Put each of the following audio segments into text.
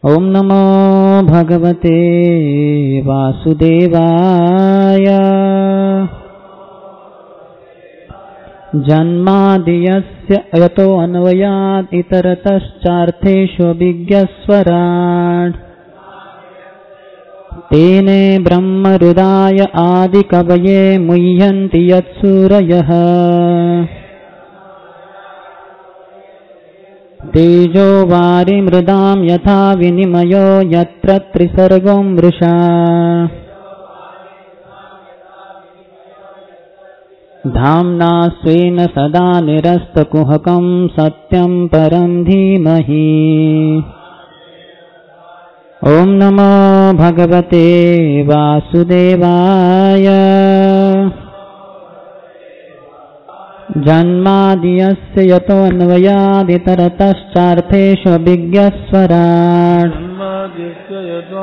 ॐ नमो भगवते वासुदेवाय जन्मादियस्य यतो अन्वयात् इतरतश्चार्थेषु विज्ञस्वराट् तेने ब्रह्महृदाय आदिकवये मुह्यन्ति यत्सूरयः तेजो वारिमृदां यथा विनिमयो यत्र त्रिसर्गो मृषा धाम्ना स्वेन सदा निरस्तकुहकं सत्यं परं धीमहि ॐ नमो भगवते वासुदेवाय जन्मादियस्य यतोऽन्वयादितरतश्चार्थेषु विज्ञस्वराट् जन्माद्यस्य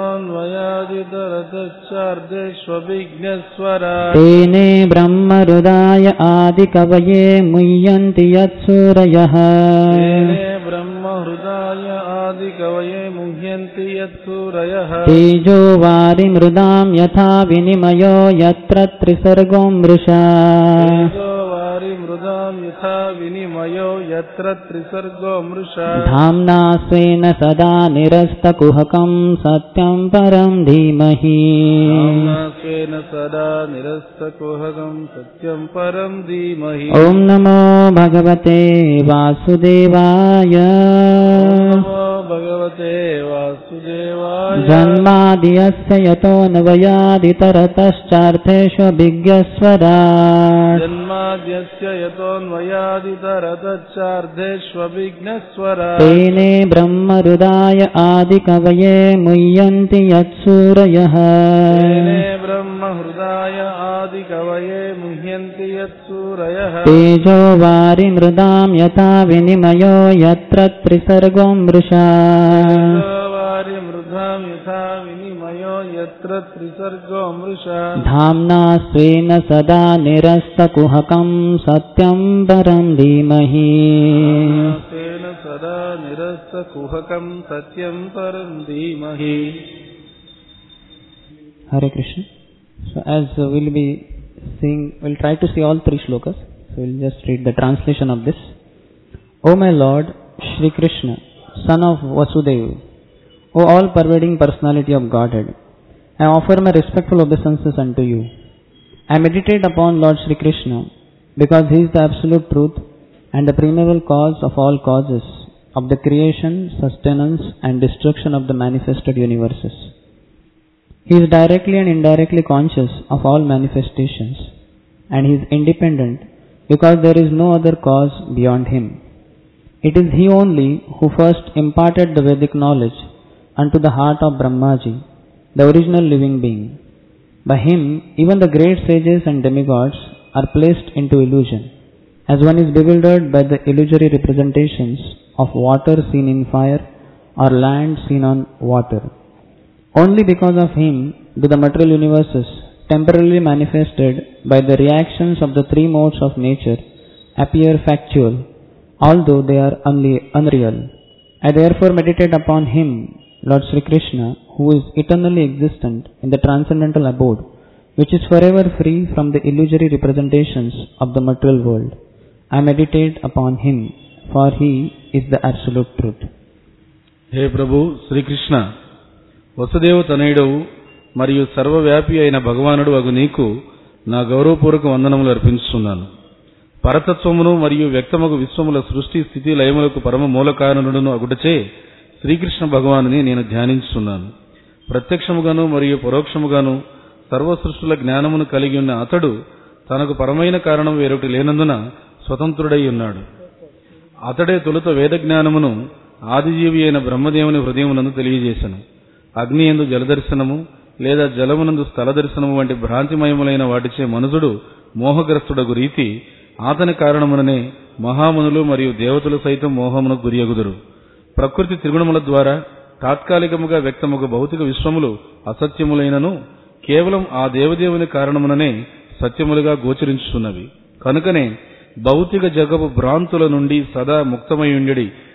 यतोऽन्वयादितरतश्चार्धेष्वभिज्ञस्वरा तेने ब्रह्महृदाय आदिकवये मुह्यन्ति यत्सूरयः तेने ब्रह्महृदाय आदिकवये मुह्यन्ति यत्सूरयः तेजो वारिमृदां यथा विनिमयो यत्र त्रिसर्गो मृषा तेजो वारिमृदां यथा विनिमयो यत्र त्रिसर्गो मृषा धाम्ना स्वेन सदा निरस्तकुहकं सत्यं परं धीमहि नाम्ना स्वेन सदा निरस्तकुहकं सत्यं परं धीमहि ॐ नमो भगवते वासुदेवाय नमो भगवते वासुदेवाय जन्मादियस्य यतोऽन्वयादितरतश्चार्थेषु विज्ञस्वराट् जन्माद्यस्य यतोऽन्वयादितरतश्चार्धेष्वभिघ्नस्वरा तेने ब्रह्महृदाय आदिकवये मुह्यन्ति यत्सूरयः तेने ब्रह्महृदाय आदिकवये मुह्यन्ति यत्सूरयः तेजो वारिमृदां यथा विनिमयो यत्र त्रिसर्गो मृषा वारिमृधां यथा विनिमयो यत्र त्रिसर्गो मृषा धाम्ना स्वेन सदा निरस्तकुहकं सत्यं परं धीमहि तेन सदा निरस्तकुहकं सत्यं परं धीमहि Hare Krishna. So as uh, we'll be seeing, we'll try to see all three shlokas. So we'll just read the translation of this. O my Lord, Shri Krishna, son of Vasudeva, O all-pervading personality of Godhead, I offer my respectful obeisances unto you. I meditate upon Lord Shri Krishna because he is the absolute truth and the primeval cause of all causes of the creation, sustenance and destruction of the manifested universes. He is directly and indirectly conscious of all manifestations, and he is independent because there is no other cause beyond him. It is he only who first imparted the Vedic knowledge unto the heart of Brahmaji, the original living being. By him, even the great sages and demigods are placed into illusion, as one is bewildered by the illusory representations of water seen in fire or land seen on water. Only because of him do the material universes, temporarily manifested by the reactions of the three modes of nature, appear factual, although they are only unreal. I therefore meditate upon him, Lord Sri Krishna, who is eternally existent in the transcendental abode, which is forever free from the illusory representations of the material world. I meditate upon him, for he is the absolute truth. హే ప్రభు శ్రీకృష్ణ వసుదేవ తనయుడవు మరియు సర్వవ్యాపి అయిన భగవానుడు అగు నీకు నా గౌరవపూర్వక వందనములు అర్పించుతున్నాను పరతత్వమును మరియు వ్యక్తమగు విశ్వముల సృష్టి స్థితి లయములకు పరమ మూల కారణుడును అగుటచే శ్రీకృష్ణ భగవానుని నేను ధ్యానించుతున్నాను ప్రత్యక్షముగాను మరియు పరోక్షముగాను సర్వ సృష్టుల జ్ఞానమును కలిగి ఉన్న అతడు తనకు పరమైన కారణం వేరొకటి లేనందున స్వతంత్రుడై ఉన్నాడు అతడే తొలుత వేద జ్ఞానమును ఆదిజీవి అయిన బ్రహ్మదేవుని హృదయమునందు తెలియజేశను అగ్ని ఎందు జలదర్శనము లేదా జలమునందు స్థల దర్శనము వంటి భ్రాంతిమయములైన వాటిచే మనుజుడు మోహగ్రస్తుడగు రీతి ఆతని కారణముననే మహామునులు మరియు దేవతలు సైతం మోహమును గురియగుదురు ప్రకృతి త్రిగుణముల ద్వారా తాత్కాలికముగా వ్యక్తముగు భౌతిక విశ్వములు అసత్యములైనను కేవలం ఆ దేవదేవుని కారణముననే సత్యములుగా గోచరించుచున్నవి కనుకనే భౌతిక జగపు భ్రాంతుల నుండి సదా ముక్తమైయుండి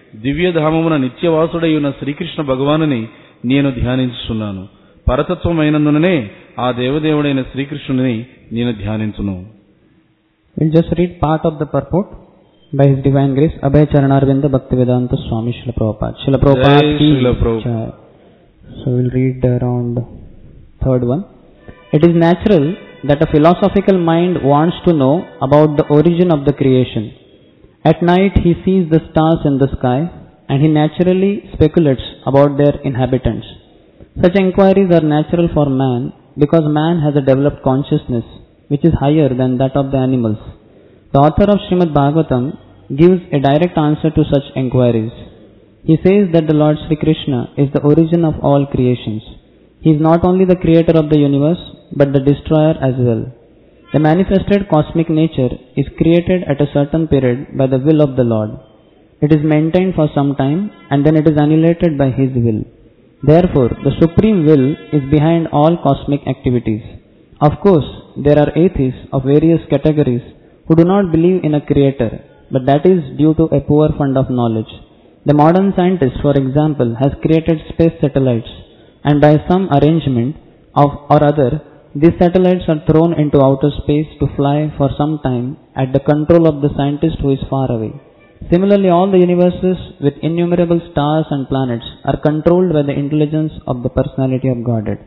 దివ్యధామమున నిత్యవాసుడై ఉన్న శ్రీకృష్ణ భగవానుని నేను ధ్యానించుచున్నాను పరతత్వమైనందుననే ఆ దేవదేవుడైన శ్రీకృష్ణుని నేను ధ్యానించును We'll just read part of the purport by His Divine Grace, Abhay Charanarvinda Bhaktivedanta Swami Srila Prabhupada. Srila Prabhupada Jai ki Srila Prabhupada. jai. So we'll read around third one. It is natural that a philosophical mind wants to know about the origin of the creation. At night he sees the stars in the sky and he naturally speculates about their inhabitants. Such inquiries are natural for man because man has a developed consciousness which is higher than that of the animals. The author of Srimad Bhagavatam gives a direct answer to such inquiries. He says that the Lord Sri Krishna is the origin of all creations. He is not only the creator of the universe but the destroyer as well. The manifested cosmic nature is created at a certain period by the will of the Lord. It is maintained for some time and then it is annihilated by His will. Therefore, the supreme will is behind all cosmic activities. Of course, there are atheists of various categories who do not believe in a creator, but that is due to a poor fund of knowledge. The modern scientist, for example, has created space satellites, and by some arrangement of or other, these satellites are thrown into outer space to fly for some time at the control of the scientist who is far away. Similarly, all the universes with innumerable stars and planets are controlled by the intelligence of the personality of Godhead.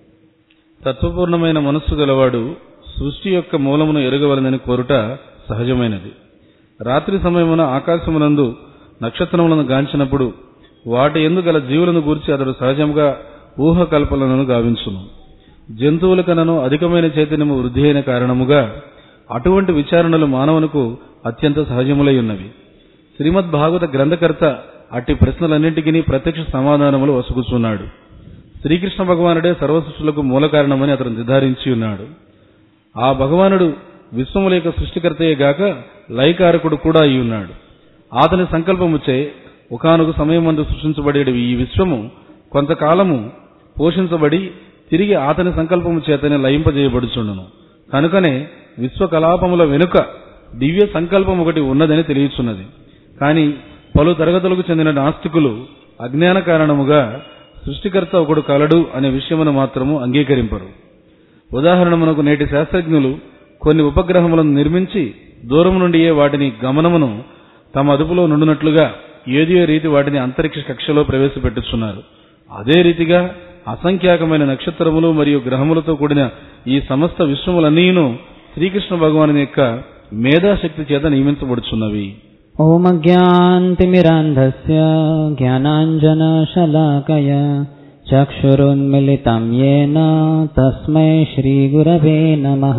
తత్వపూర్ణమైన మనస్సు గలవాడు సృష్టి యొక్క మూలమును ఎరగవలనని కోరుట సహజమైనది రాత్రి సమయమున ఆకాశమునందు నక్షత్రములను గాంచినప్పుడు వాటి ఎందు గల జీవులను గూర్చి అతడు సహజంగా ఊహకల్పనలను గావించును జంతువుల కనను అధికమైన చైతన్యము వృద్ధి అయిన కారణముగా అటువంటి విచారణలు మానవునకు అత్యంత సహజములై ఉన్నవి శ్రీమద్ భాగవత గ్రంథకర్త అట్టి ప్రశ్నలన్నింటికీ ప్రత్యక్ష సమాధానములు వసుకుచున్నాడు శ్రీకృష్ణ భగవానుడే సర్వసృష్టులకు మూల కారణమని అతను నిర్ధారించి ఉన్నాడు ఆ భగవానుడు విశ్వముల యొక్క సృష్టికర్తయే గాక లయకారకుడు కూడా అయి ఉన్నాడు అతని సంకల్పముచే ఒకనొక సమయమందు సృష్టించబడే ఈ విశ్వము కొంతకాలము పోషించబడి తిరిగి అతని సంకల్పము చేతనే లయింపజేయబడుచుండును కనుకనే విశ్వ కలాపముల వెనుక దివ్య సంకల్పం ఒకటి ఉన్నదని తెలియచున్నది కానీ పలు తరగతులకు చెందిన నాస్తికులు అజ్ఞాన కారణముగా సృష్టికర్త ఒకడు కలడు అనే విషయమును మాత్రము అంగీకరింపరు ఉదాహరణమునకు నేటి శాస్త్రజ్ఞులు కొన్ని ఉపగ్రహములను నిర్మించి దూరం నుండియే వాటిని గమనమును తమ అదుపులో నుండినట్లుగా ఏదో రీతి వాటిని అంతరిక్ష కక్షలో ప్రవేశపెట్టుచున్నారు అదే రీతిగా అసంఖ్యాకమైన నక్షత్రములు మరియు గ్రహములతో కూడిన ఈ సమస్త విశ్వములన్నీను శ్రీకృష్ణ భగవాను యొక్క మేధాశక్తి చేత నియమించబడుచున్నవి ॐ अज्ञान्तिमिरान्धस्य ज्ञानाञ्जनशलाकया चक्षुरुन्मिलितं येन तस्मै श्रीगुरवे नमः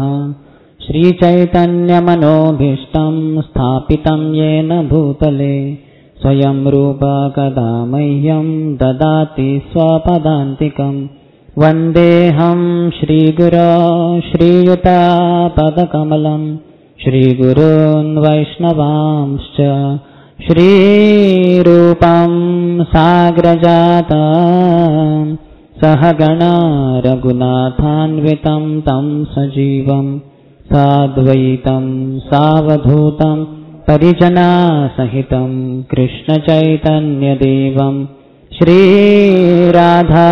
श्रीचैतन्यमनोभीष्टं स्थापितं येन भूतले स्वयं रूप कदा मह्यं ददाति स्वपदान्तिकम् वन्देऽहं श्रीगुरो श्रीयुतापदकमलम् श्रीगुरून् वैष्णवांश्च श्रीरूपं साग्रजाता सहगणा रघुनाथान्वितं तं सजीवं साद्वैतं सावधूतं परिजनासहितं कृष्णचैतन्यदेवं श्रीराधा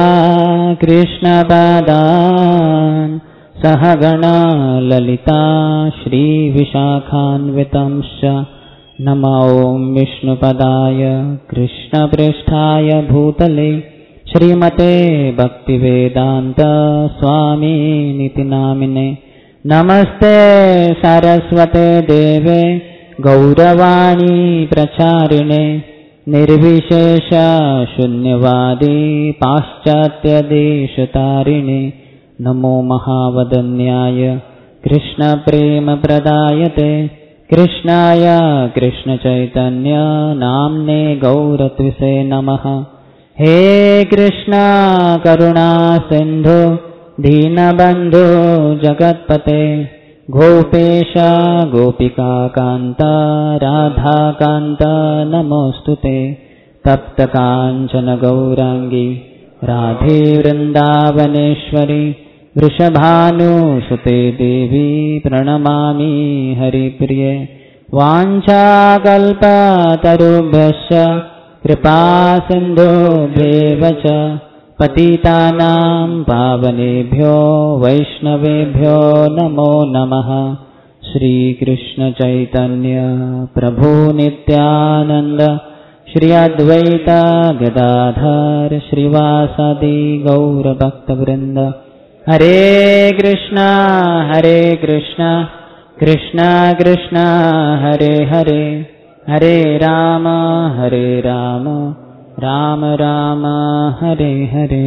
कृष्णपादान् सहगणा ललिता श्रीविशाखान्वितंश्च नमो ॐ विष्णुपदाय कृष्णपृष्ठाय भूतले श्रीमते भक्तिवेदान्त स्वामीनिति नामिने नमस्ते सरस्वते देवे गौरवाणी प्रचारिणे निर्विशेष शून्यवादी पाश्चात्यदेशतारिणे नमो महावदन्याय कृष्णप्रेमप्रदायते कृष्णाय कृष्णचैतन्य नाम्ने गौरत्विसे नमः हे कृष्णा करुणा सिन्धु दीनबन्धु जगत्पते गोपेश गोपिकान्त राधाकान्त नमोऽस्तु ते तप्तकाञ्चन गौराङ्गी राधे वृन्दावनेश्वरि वृषभानुसुते देवी प्रणमामि हरिप्रिये वाञ्छाकल्पतरुभ्यश्च कृपासिन्धुभ्येव च पतितानां पावनेभ्यो वैष्णवेभ्यो नमो नमः श्रीकृष्णचैतन्य प्रभु नित्यानन्द श्री अद्वैत गदाधर श्रीवासादि गौरभक्तवृन्द हरे कृष्णा हरे कृष्णा कृष्णा कृष्णा हरे हरे हरे राम हरे राम राम राम हरे हरे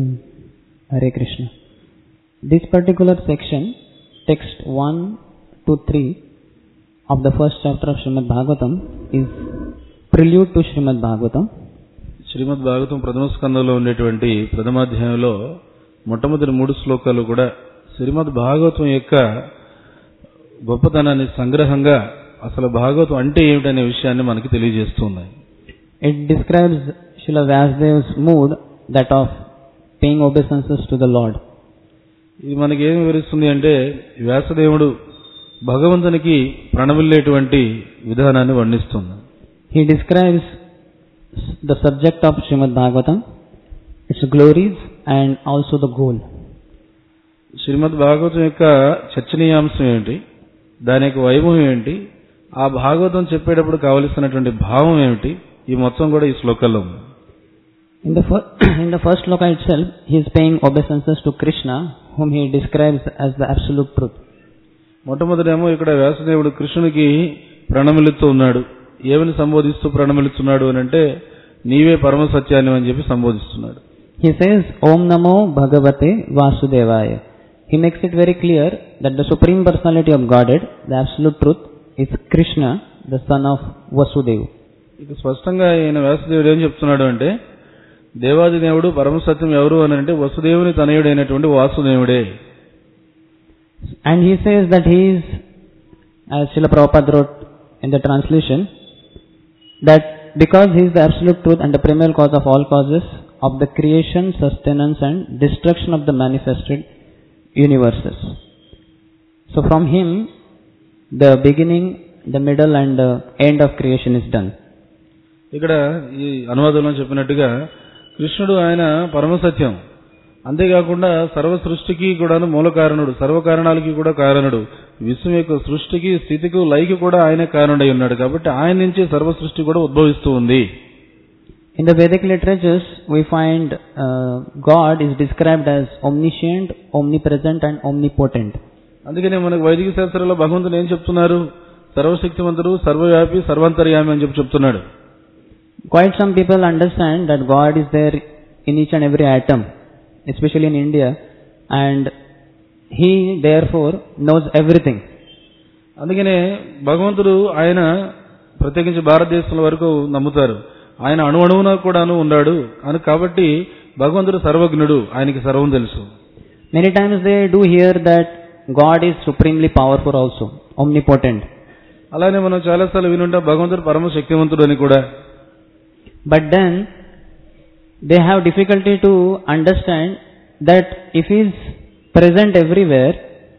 हरे Krishna this particular section text 1 to 3 of the first chapter of Srimad Bhagavatam is prelude to Srimad Bhagavatam శ్రీమద్ భాగవతం ప్రథమ స్కందంలో ఉండేటువంటి ప్రథమాధ్యాయంలో మొట్టమొదటి మూడు శ్లోకాలు కూడా శ్రీమద్ భాగవతం యొక్క గొప్పతనాన్ని సంగ్రహంగా అసలు భాగవతం అంటే ఏమిటనే విషయాన్ని మనకి తెలియజేస్తున్నాయి it describes Srila Vyasdev's mood that of paying obeisances to the Lord ఇది మనకి ఏం వివరిస్తుంది అంటే వ్యాసదేవుడు భగవంతునికి ప్రణమిల్లేటువంటి విధానాన్ని వర్ణిస్తుంది he describes the subject of Srimad Bhagavatam its glories and also the goal శ్రీమద్ భాగవతం యొక్క చర్చనీయాంశం ఏమిటి దాని యొక్క వైభవం ఏంటి ఆ భాగవతం చెప్పేటప్పుడు కావలసినటువంటి భావం ఏమిటి ఈ మొత్తం కూడా ఈ శ్లోకంలో ఉంది In the, fir- in the first sloka itself, he is paying obeisances to Krishna, whom he describes as the absolute truth. మొట్టమొదటేమో ఇక్కడ వ్యాసదేవుడు కృష్ణునికి ప్రణమిలుతూ ఉన్నాడు ఏమని సంబోధిస్తూ ప్రణమిలుతున్నాడు అని అంటే నీవే పరమ సత్యాన్ని అని చెప్పి సంబోధిస్తున్నాడు He says, Om Namo Bhagavate Vasudevaya. He makes it very clear that the Supreme Personality of Godhead, the absolute truth, is Krishna, the son of Vasudeva. ఇక స్పష్టంగా ఈయన వ్యాసదేవుడు ఏం చెప్తున్నాడు అంటే దేవాది దేవుడు పరమ సత్యం ఎవరు అని అంటే వసుదేవుని తనయుడైనటువంటి వాసుదేవుడే And he says that he is, as Srila Prabhupada wrote in the translation, that because he is the absolute truth and the primal cause of all causes of the creation, sustenance and destruction of the manifested universes. So from him, the beginning, the middle and the end of creation is done. ఇక్కడ ఈ అనువాదంలో చెప్పినట్టుగా కృష్ణుడు ఆయన పరమ సత్యం అంతేకాకుండా సర్వ సృష్టికి కూడాను మూల కారణుడు సర్వ కారణాలకి కూడా కారణుడు విశ్వం యొక్క సృష్టికి స్థితికి లైకి కూడా ఆయనే కారణుడై ఉన్నాడు కాబట్టి ఆయన నుంచి సర్వ సృష్టి కూడా ఉద్భవిస్తూ ఉంది In the Vedic literatures, we find uh, God is described as omniscient, omnipresent and omnipotent. అందుకనే మనకు వైదిక శాస్త్రంలో భగవంతుడు ఏం చెప్తున్నారు సర్వశక్తివంతుడు సర్వవ్యాపి సర్వాంతర్యామి అని చెప్పి చెప్తున్నాడు Quite some people understand that God is there in each and every atom, especially in India, and He therefore knows everything. అందుకనే భగవంతుడు ఆయన ప్రత్యేకించి భారతదేశంలో వరకు నమ్ముతారు ఆయన అణు అణువున కూడాను ఉన్నాడు అని కాబట్టి భగవంతుడు సర్వజ్ఞుడు ఆయనకి సర్వం తెలుసు Many times they do hear that God is supremely powerful also, omnipotent. అలానే మనం చాలాసార్లు వినుంటాం భగవంతుడు పరమ శక్తివంతుడు అని కూడా But then they have difficulty to understand that if He is present everywhere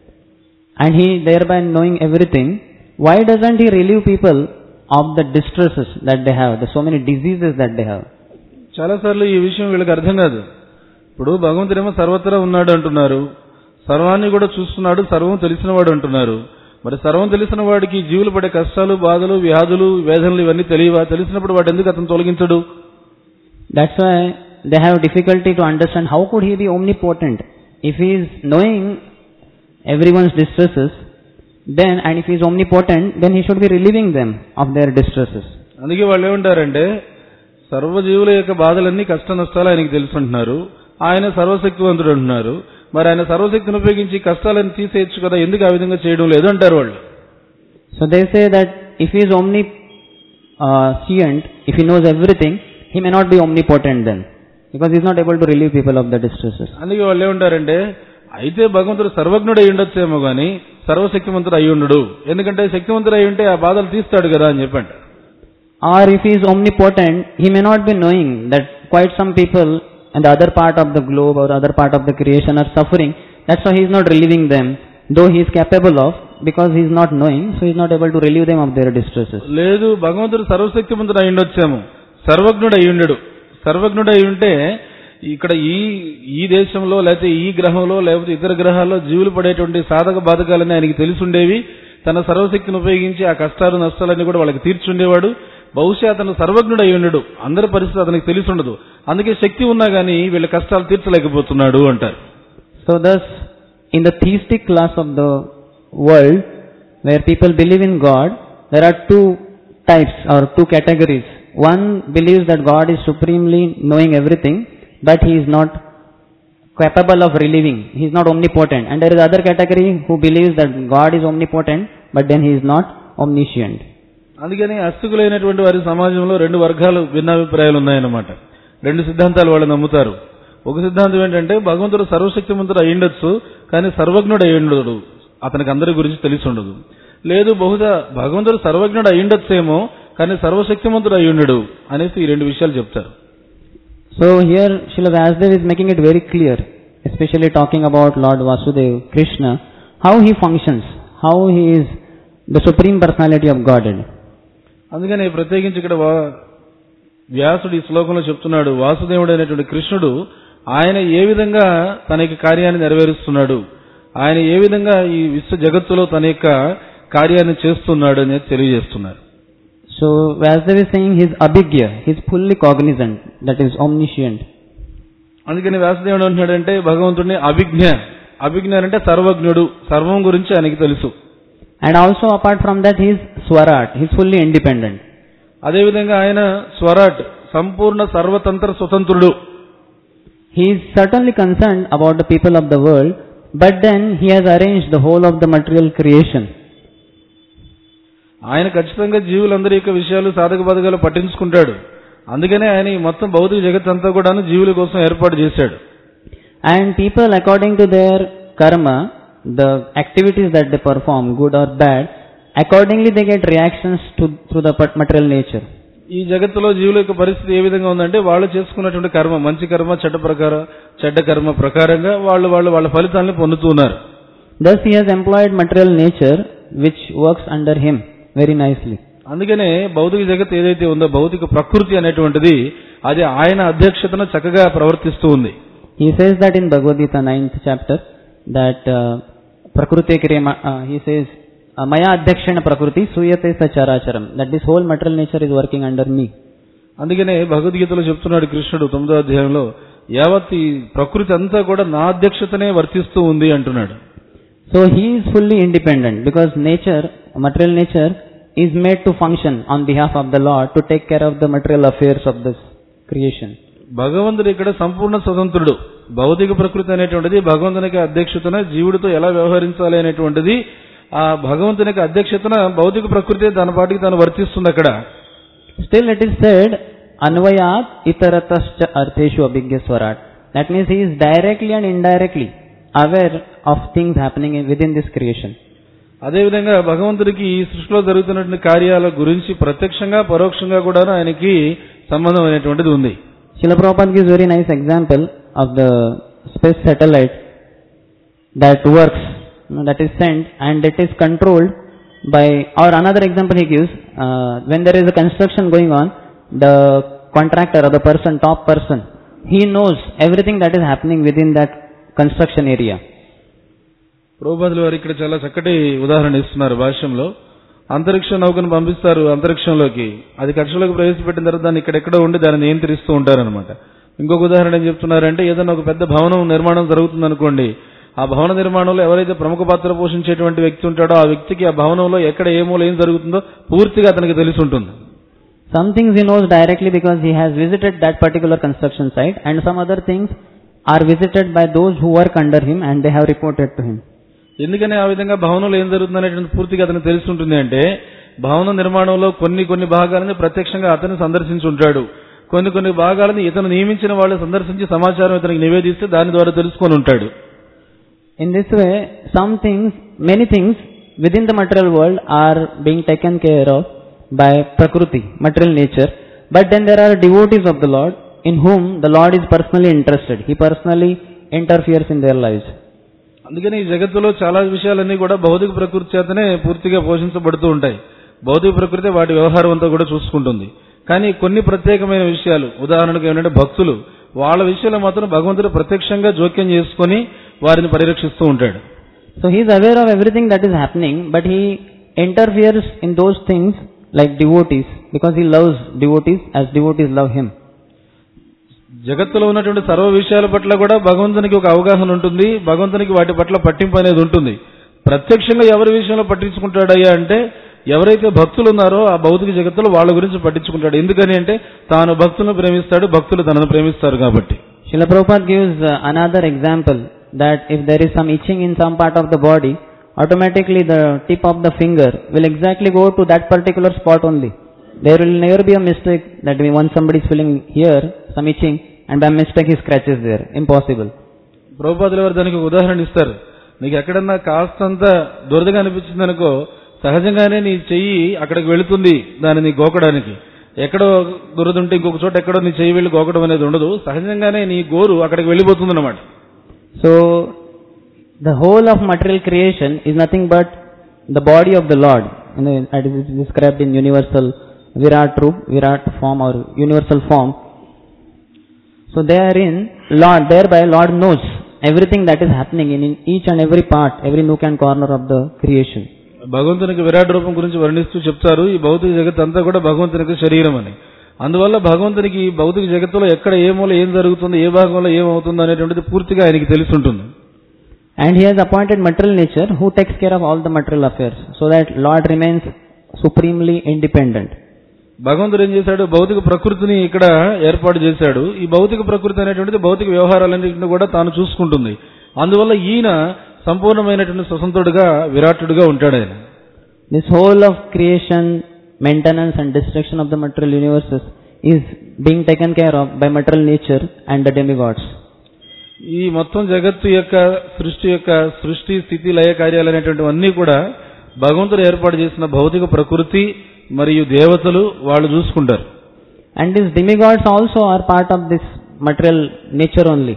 and He thereby knowing everything, why doesn't He relieve people of the distresses that they have, the so many diseases that they have? చాలాసార్లు ఈ విషయం వీళ్ళకి అర్థం కాదు ఇప్పుడు భగవంతుడేమో సర్వత్రా ఉన్నాడు అంటున్నారు సర్వాన్ని కూడా చూస్తున్నాడు సర్వం తెలిసినవాడు అంటున్నారు మరి సర్వం తెలిసిన వాడికి జీవులు పడే కష్టాలు బాధలు వ్యాధులు వేదనలు ఇవన్నీ తెలియవా తెలిసినప్పుడు వాడు ఎందుకు అతను తొలగించడు That's why they have difficulty to understand how could he be omnipotent if he is knowing everyone's distresses then and if he is omnipotent then he should be relieving them of their distresses అందుకే వాళ్ళు ఏమంటారంటే సర్వజీవుల యొక్క బాధలన్నీ కష్ట నష్టాలు ఆయనకి తెలుసు అంటున్నారు ఆయన సర్వశక్తివంతుడు అంటున్నారు మరి ఆయన సర్వశక్తిని ఉపయోగించి కష్టాలను తీసేయచ్చు కదా ఎందుకు ఆ విధంగా చేయడం లేదు అంటారు వాళ్ళు so they say that if he is omniscient if he knows everything he may not be omnipotent then because he is not able to relieve people of the distresses అందుకే వాళ్ళు ఏమంటారంటే అయితే భగవంతుడు సర్వజ్ఞుడు అయి ఉండొచ్చేమో గాని సర్వశక్తివంతుడు అయి ఉండడు ఎందుకంటే శక్తివంతుడు అయి ఉంటే ఆ బాధలు తీస్తాడు కదా అని చెప్పండి or if he is omnipotent he may not be knowing that quite some people in the other part of the globe or other part of the creation are suffering that's why he is not relieving them though he is capable of because he is not knowing so he is not able to relieve them of their distresses లేదు భగవంతుడు సర్వశక్తివంతుడు అయి ఉండొచ్చేమో సర్వజ్ఞుడు అయ్యుండడు సర్వజ్ఞుడు అయి ఉంటే ఇక్కడ ఈ ఈ దేశంలో లేకపోతే ఈ గ్రహంలో లేకపోతే ఇతర గ్రహాల్లో జీవులు పడేటువంటి సాధక బాధకాలన్నీ ఆయనకి తెలిసి ఉండేవి తన సర్వశక్తిని ఉపయోగించి ఆ కష్టాలు నష్టాలన్నీ కూడా వాళ్ళకి తీర్చుండేవాడు బహుశా అతను సర్వజ్ఞుడు అయి ఉండడు అందరి పరిస్థితి అతనికి తెలిసి ఉండదు అందుకే శక్తి ఉన్నా గానీ వీళ్ళ కష్టాలు తీర్చలేకపోతున్నాడు అంటారు So thus, in the theistic class of the world, where people believe in God, there are two types or two categories. One believes that God is supremely knowing everything, but he is not capable of relieving. He is not omnipotent. And there is other category who believes that God is omnipotent, but then he is not omniscient. అందుకని అస్తుకులైనటువంటి వారి సమాజంలో రెండు వర్గాలు భిన్నాభిప్రాయాలు ఉన్నాయన్నమాట రెండు సిద్ధాంతాలు వాళ్ళు నమ్ముతారు ఒక సిద్ధాంతం ఏంటంటే భగవంతుడు సర్వశక్తిమంతుడు అయ్యుండొచ్చు కానీ సర్వజ్ఞుడు అయ్యుండడు అతనికి అందరి గురించి తెలిసి ఉండదు లేదు బహుశా భగవంతుడు సర్వజ్ఞుడు అయ్యుండొచ్చేమో కానీ సర్వశక్తిమంతుడు అయ్యుండడు అనేసి ఈ రెండు విషయాలు చెప్తారు So here Srila Vyasdev is making it very clear, especially talking about Lord Vasudev, Krishna, how he functions, how he is the supreme personality of Godhead. అందుకని ప్రత్యేకించి ఇక్కడ వా- వ్యాసుడు ఈ శ్లోకంలో చెప్తున్నాడు వాసుదేవుడు అనేటువంటి కృష్ణుడు ఆయన ఏ విధంగా తన యొక్క కార్యాన్ని నెరవేరుస్తున్నాడు ఆయన ఏ విధంగా ఈ విశ్వ జగత్తులో తన యొక్క కార్యాన్ని చేస్తున్నాడు అనేది తెలియజేస్తున్నారు So Vyasdev is saying he is abhigya, he is fully cognizant, that is omniscient. అందుకని వ్యాసదేవుడు అంటున్నాడంటే భగవంతుడిని అభిజ్ఞ అభిజ్ఞ అంటే సర్వజ్ఞుడు సర్వం గురించి ఆయనకి తెలుసు And also apart from that he is swarat, he is fully independent. అదేవిధంగా ఆయన స్వరాట్ సంపూర్ణ సర్వతంత్ర స్వతంత్రుడు He is certainly concerned about the people of the world, but then he has arranged the whole of the material creation. ఆయన ఖచ్చితంగా జీవులందరి యొక్క విషయాలు సాధక బాధకాలు పట్టించుకుంటాడు అందుకనే ఆయన ఈ మొత్తం భౌతిక జగత్ అంతా కూడాను జీవుల కోసం ఏర్పాటు చేశాడు And people according to their karma, the activities that they perform, good or bad, accordingly they get reactions to through the pat- material nature. ఈ జగత్తులో జీవుల యొక్క పరిస్థితి ఏ విధంగా ఉందంటే వాళ్ళు చేసుకున్నటువంటి కర్మ మంచి కర్మ చెడ్డ ప్రకారం చెడ్డ కర్మ ప్రకారంగా వాళ్ళు వాళ్ళు వాళ్ళ ఫలితాలను పొందుతున్నారు Thus he has employed material nature which works under him very nicely. అందుకనే భౌతిక జగత్ ఏదైతే ఉందో భౌతిక ప్రకృతి అనేటువంటిది అది ఆయన అధ్యక్షతను చక్కగా ప్రవర్తిస్తూ ఉంది He says that in Bhagavad Gita 9th chapter that uh, Prakrute Krema, uh, he says, uh, Maya Adhyakshana Prakriti Suyate Sacharacharam. That this whole material nature is working under me. అందుకనే భగవద్గీతలో చెప్తున్నాడు కృష్ణుడు తొమ్మిదో అధ్యాయంలో యావత్ ఈ ప్రకృతి అంతా కూడా నా అధ్యక్షతనే వర్తిస్తూ ఉంది అంటున్నాడు So he is fully independent because nature, material nature is made to function on behalf of the Lord to take care of the material affairs of this creation. భగవంతుడు ఇక్కడ సంపూర్ణ స్వతంత్రుడు భౌతిక ప్రకృతి అనేటువంటిది భగవంతునికి అధ్యక్షతన జీవుడితో ఎలా వ్యవహరించాలి అనేటువంటిది ఆ భగవంతునికి అధ్యక్షతన భౌతిక ప్రకృతి తన పాటికి తాను వర్తిస్తుంది అక్కడ Still it is said, Anvayat itaratascha artheshu abhigya swarat. That means he is directly and indirectly aware of things happening in- within this creation. అదేవిధంగా భగవంతుడికి ఈ సృష్టిలో జరుగుతున్నటువంటి కార్యాల గురించి ప్రత్యక్షంగా పరోక్షంగా కూడా ఆయనకి సంబంధం అనేటువంటిది ఉంది Srila Prabhupada gives very nice example of the space satellite that works, you know, that is sent and it is controlled by, or another example he gives, uh, when there is a construction going on, the contractor or the person, top person, he knows everything that is happening within that construction area. ప్రభుపాదులు వారు ఇక్కడ చాలా చక్కటి ఉదాహరణ ఇస్తున్నారు భాష్యంలో అంతరిక్ష నౌకను పంపిస్తారు అంతరిక్షంలోకి అది కక్షలోకి ప్రవేశపెట్టిన తర్వాత దాన్ని ఇక్కడెక్కడో ఉండి దాన్ని నియంత్రిస్తూ ఉంటారనమాట ఇంకొక ఉదాహరణ ఏం చెప్తున్నారంటే ఏదైనా ఒక పెద్ద భవనం నిర్మాణం జరుగుతుంది అనుకోండి ఆ భవన నిర్మాణంలో ఎవరైతే ప్రముఖ పాత్ర పోషించేటువంటి వ్యక్తి ఉంటాడో ఆ వ్యక్తికి ఆ భవనంలో ఎక్కడ ఏ మూల ఏం జరుగుతుందో పూర్తిగా అతనికి తెలిసి ఉంటుంది Some things he knows directly because he has visited that particular construction site and some other things are visited by those who work under him and they have reported to him. ఎందుకని ఆ విధంగా భవనంలో ఏం జరుగుతుంది అనేటువంటి పూర్తిగా అతనికి తెలిసి ఉంటుంది అంటే భవన నిర్మాణంలో కొన్ని కొన్ని భాగాలను ప్రత్యక్షంగా అతను సందర్శించి ఉంటాడు కొన్ని కొన్ని భాగాలను ఇతను నియమించిన వాళ్ళు సందర్శించి సమాచారం ఇతనికి నివేదిస్తే దాని ద్వారా తెలుసుకొని ఉంటాడు In this way, some things, many things within the material world are being taken care of by Prakruti, material nature. But then there are devotees of the Lord in whom the Lord is personally interested. He personally interferes in their lives. అందుకని ఈ జగత్తులో చాలా విషయాలన్నీ కూడా భౌతిక ప్రకృతి చేతనే పూర్తిగా పోషించబడుతూ ఉంటాయి భౌతిక ప్రకృతి వాటి వ్యవహారం అంతా కూడా చూసుకుంటుంది కానీ కొన్ని ప్రత్యేకమైన విషయాలు ఉదాహరణకు ఏంటంటే భక్తులు వాళ్ళ విషయంలో మాత్రం భగవంతుడు ప్రత్యక్షంగా జోక్యం చేసుకొని వారిని పరిరక్షిస్తూ ఉంటాడు So he is aware of everything that is happening, but he interferes in those things like devotees, because he loves devotees as devotees love him. జగత్తులో ఉన్నటువంటి సర్వ విషయాల పట్ల కూడా భగవంతునికి ఒక అవగాహన ఉంటుంది భగవంతునికి వాటి పట్ల పట్టింపు అనేది ఉంటుంది ప్రత్యక్షంగా ఎవరి విషయంలో పట్టించుకుంటాడయ్యా అంటే ఎవరైతే భక్తులు ఉన్నారో ఆ భౌతిక జగత్తులో వాళ్ళ గురించి పట్టించుకుంటాడు ఎందుకని అంటే తాను భక్తులను ప్రేమిస్తాడు భక్తులు తనను ప్రేమిస్తారు కాబట్టి Srila Prabhupada gives uh, another example that if there is some itching in some part of the body, automatically the tip of the finger will exactly go to that particular spot only. There will never be a mistake that we- once somebody is feeling here, some itching, and by mistake he scratches there. Impossible. ప్రభుపాదుల వారు దానికి ఒక ఉదాహరణ ఇస్తారు నీకు ఎక్కడన్నా కాస్తంత దురదగా అనిపించింది అనుకో సహజంగానే నీ చెయ్యి అక్కడికి వెళుతుంది దానిని గోకడానికి ఎక్కడో దురద ఉంటే ఇంకొక చోట ఎక్కడో నీ చెయ్యి వెళ్ళి గోకడం అనేది ఉండదు సహజంగానే నీ గోరు అక్కడికి వెళ్ళిపోతుంది అనమాట So, the whole of material creation is nothing but the body of the Lord. You know, it is described in universal Virat Roop, Virat form or universal form. So therein, Lord, thereby Lord knows everything that is happening in, in each and every part, every nook and corner of the creation. భగవంతునికి విరాట్ రూపం గురించి వర్ణిస్తూ చెప్తారు ఈ భౌతిక జగత్ అంతా కూడా భగవంతునికి శరీరం అని అందువల్ల భగవంతునికి ఈ భౌతిక జగత్తులో ఎక్కడ ఏ మూల ఏం జరుగుతుంది ఏ భాగంలో ఏమవుతుందో అనేటువంటిది పూర్తిగా ఆయనకి తెలిసి ఉంటుంది And he has appointed material nature who takes care of all the material affairs so that Lord remains supremely independent. భగవంతుడు ఏం చేశాడు భౌతిక ప్రకృతిని ఇక్కడ ఏర్పాటు చేశాడు ఈ భౌతిక ప్రకృతి అనేటువంటిది భౌతిక వ్యవహారాలన్నింటినీ కూడా తాను చూసుకుంటుంది అందువల్ల ఈయన సంపూర్ణమైనటువంటి స్వతంత్రుడుగా విరాటుడుగా ఉంటాడు ఆయన This whole of creation, maintenance and destruction of the material universes is being taken care of by material nature and the demigods. ఈ మొత్తం జగత్తు యొక్క సృష్టి యొక్క సృష్టి స్థితి లయ కార్యాలు అనేటువంటివన్నీ కూడా భగవంతుడు ఏర్పాటు చేసిన భౌతిక ప్రకృతి మరియు దేవతలు వాళ్ళు చూసుకుంటారు And these demigods also are part of this material nature only.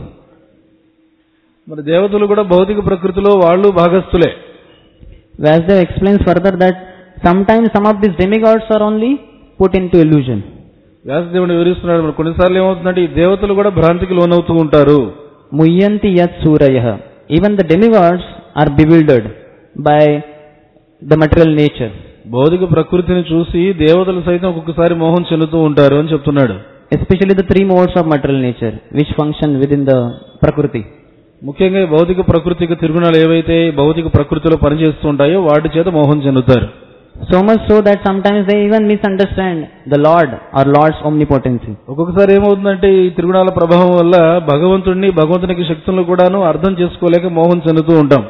మరి దేవతలు కూడా భౌతిక ప్రకృతిలో వాళ్ళు భాగస్థులే Vyasdev explains further that sometimes some of these demigods are only put into illusion. వ్యాసదేవుడు వివరిస్తున్నాడు మరి కొన్నిసార్లు ఏమవుతుందంటే ఈ దేవతలు కూడా భ్రాంతికి లోనవుతూ ఉంటారు Muyanti yat surayah. Even the demigods are bewildered by the material nature. భౌతిక ప్రకృతిని చూసి దేవతలు సైతం ఒక్కొక్కసారి మోహం చెందుతూ ఉంటారు అని చెప్తున్నాడు Especially the three modes of material nature which function within the Prakriti. ముఖ్యంగా ఈ భౌతిక ప్రకృతికి తిరుగుణాలు ఏవైతే ఈ భౌతిక ప్రకృతిలో పనిచేస్తూ ఉంటాయో వాటి చేత మోహం చెందుతారు So much so that sometimes they even misunderstand the Lord or Lord's omnipotency. ఒక్కొక్కసారి ఏమవుతుందంటే ఈ తిరుగుణాల ప్రభావం వల్ల భగవంతుడిని భగవంతునికి శక్తులను కూడాను అర్థం చేసుకోలేక మోహం చెందుతూ ఉంటాం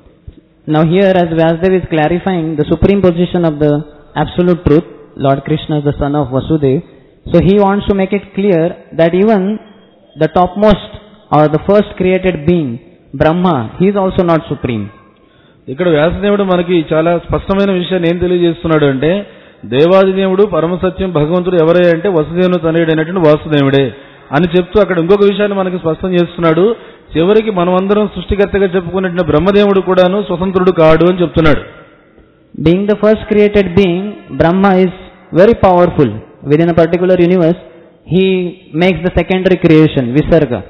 Now here as Vyasdev is clarifying the supreme position of the absolute truth, Lord Krishna is the son of Vasudev, so he wants to make it clear that even the topmost or the first created being, Brahma, he is also not supreme. ఇక్కడ వ్యాసదేవుడు మనకి చాలా స్పష్టమైన విషయాన్ని ఏం తెలియజేస్తున్నాడు అంటే దేవాదిదేవుడు పరమసత్యం భగవంతుడు ఎవరే అంటే వసుదేవుని తనయుడు అయినటువంటి వాసుదేవుడే అని చెప్తూ అక్కడ ఇంకొక విషయాన్ని మనకి స్పష్టం చేస్తున్నాడు చివరికి మనమందరం సృష్టికర్తగా చెప్పుకున్నట్టు బ్రహ్మదేవుడు కూడాను స్వతంత్రుడు కాడు అని చెప్తున్నాడు Being the first created being, Brahma is very powerful. Within a particular universe, he makes the secondary creation, Visarga.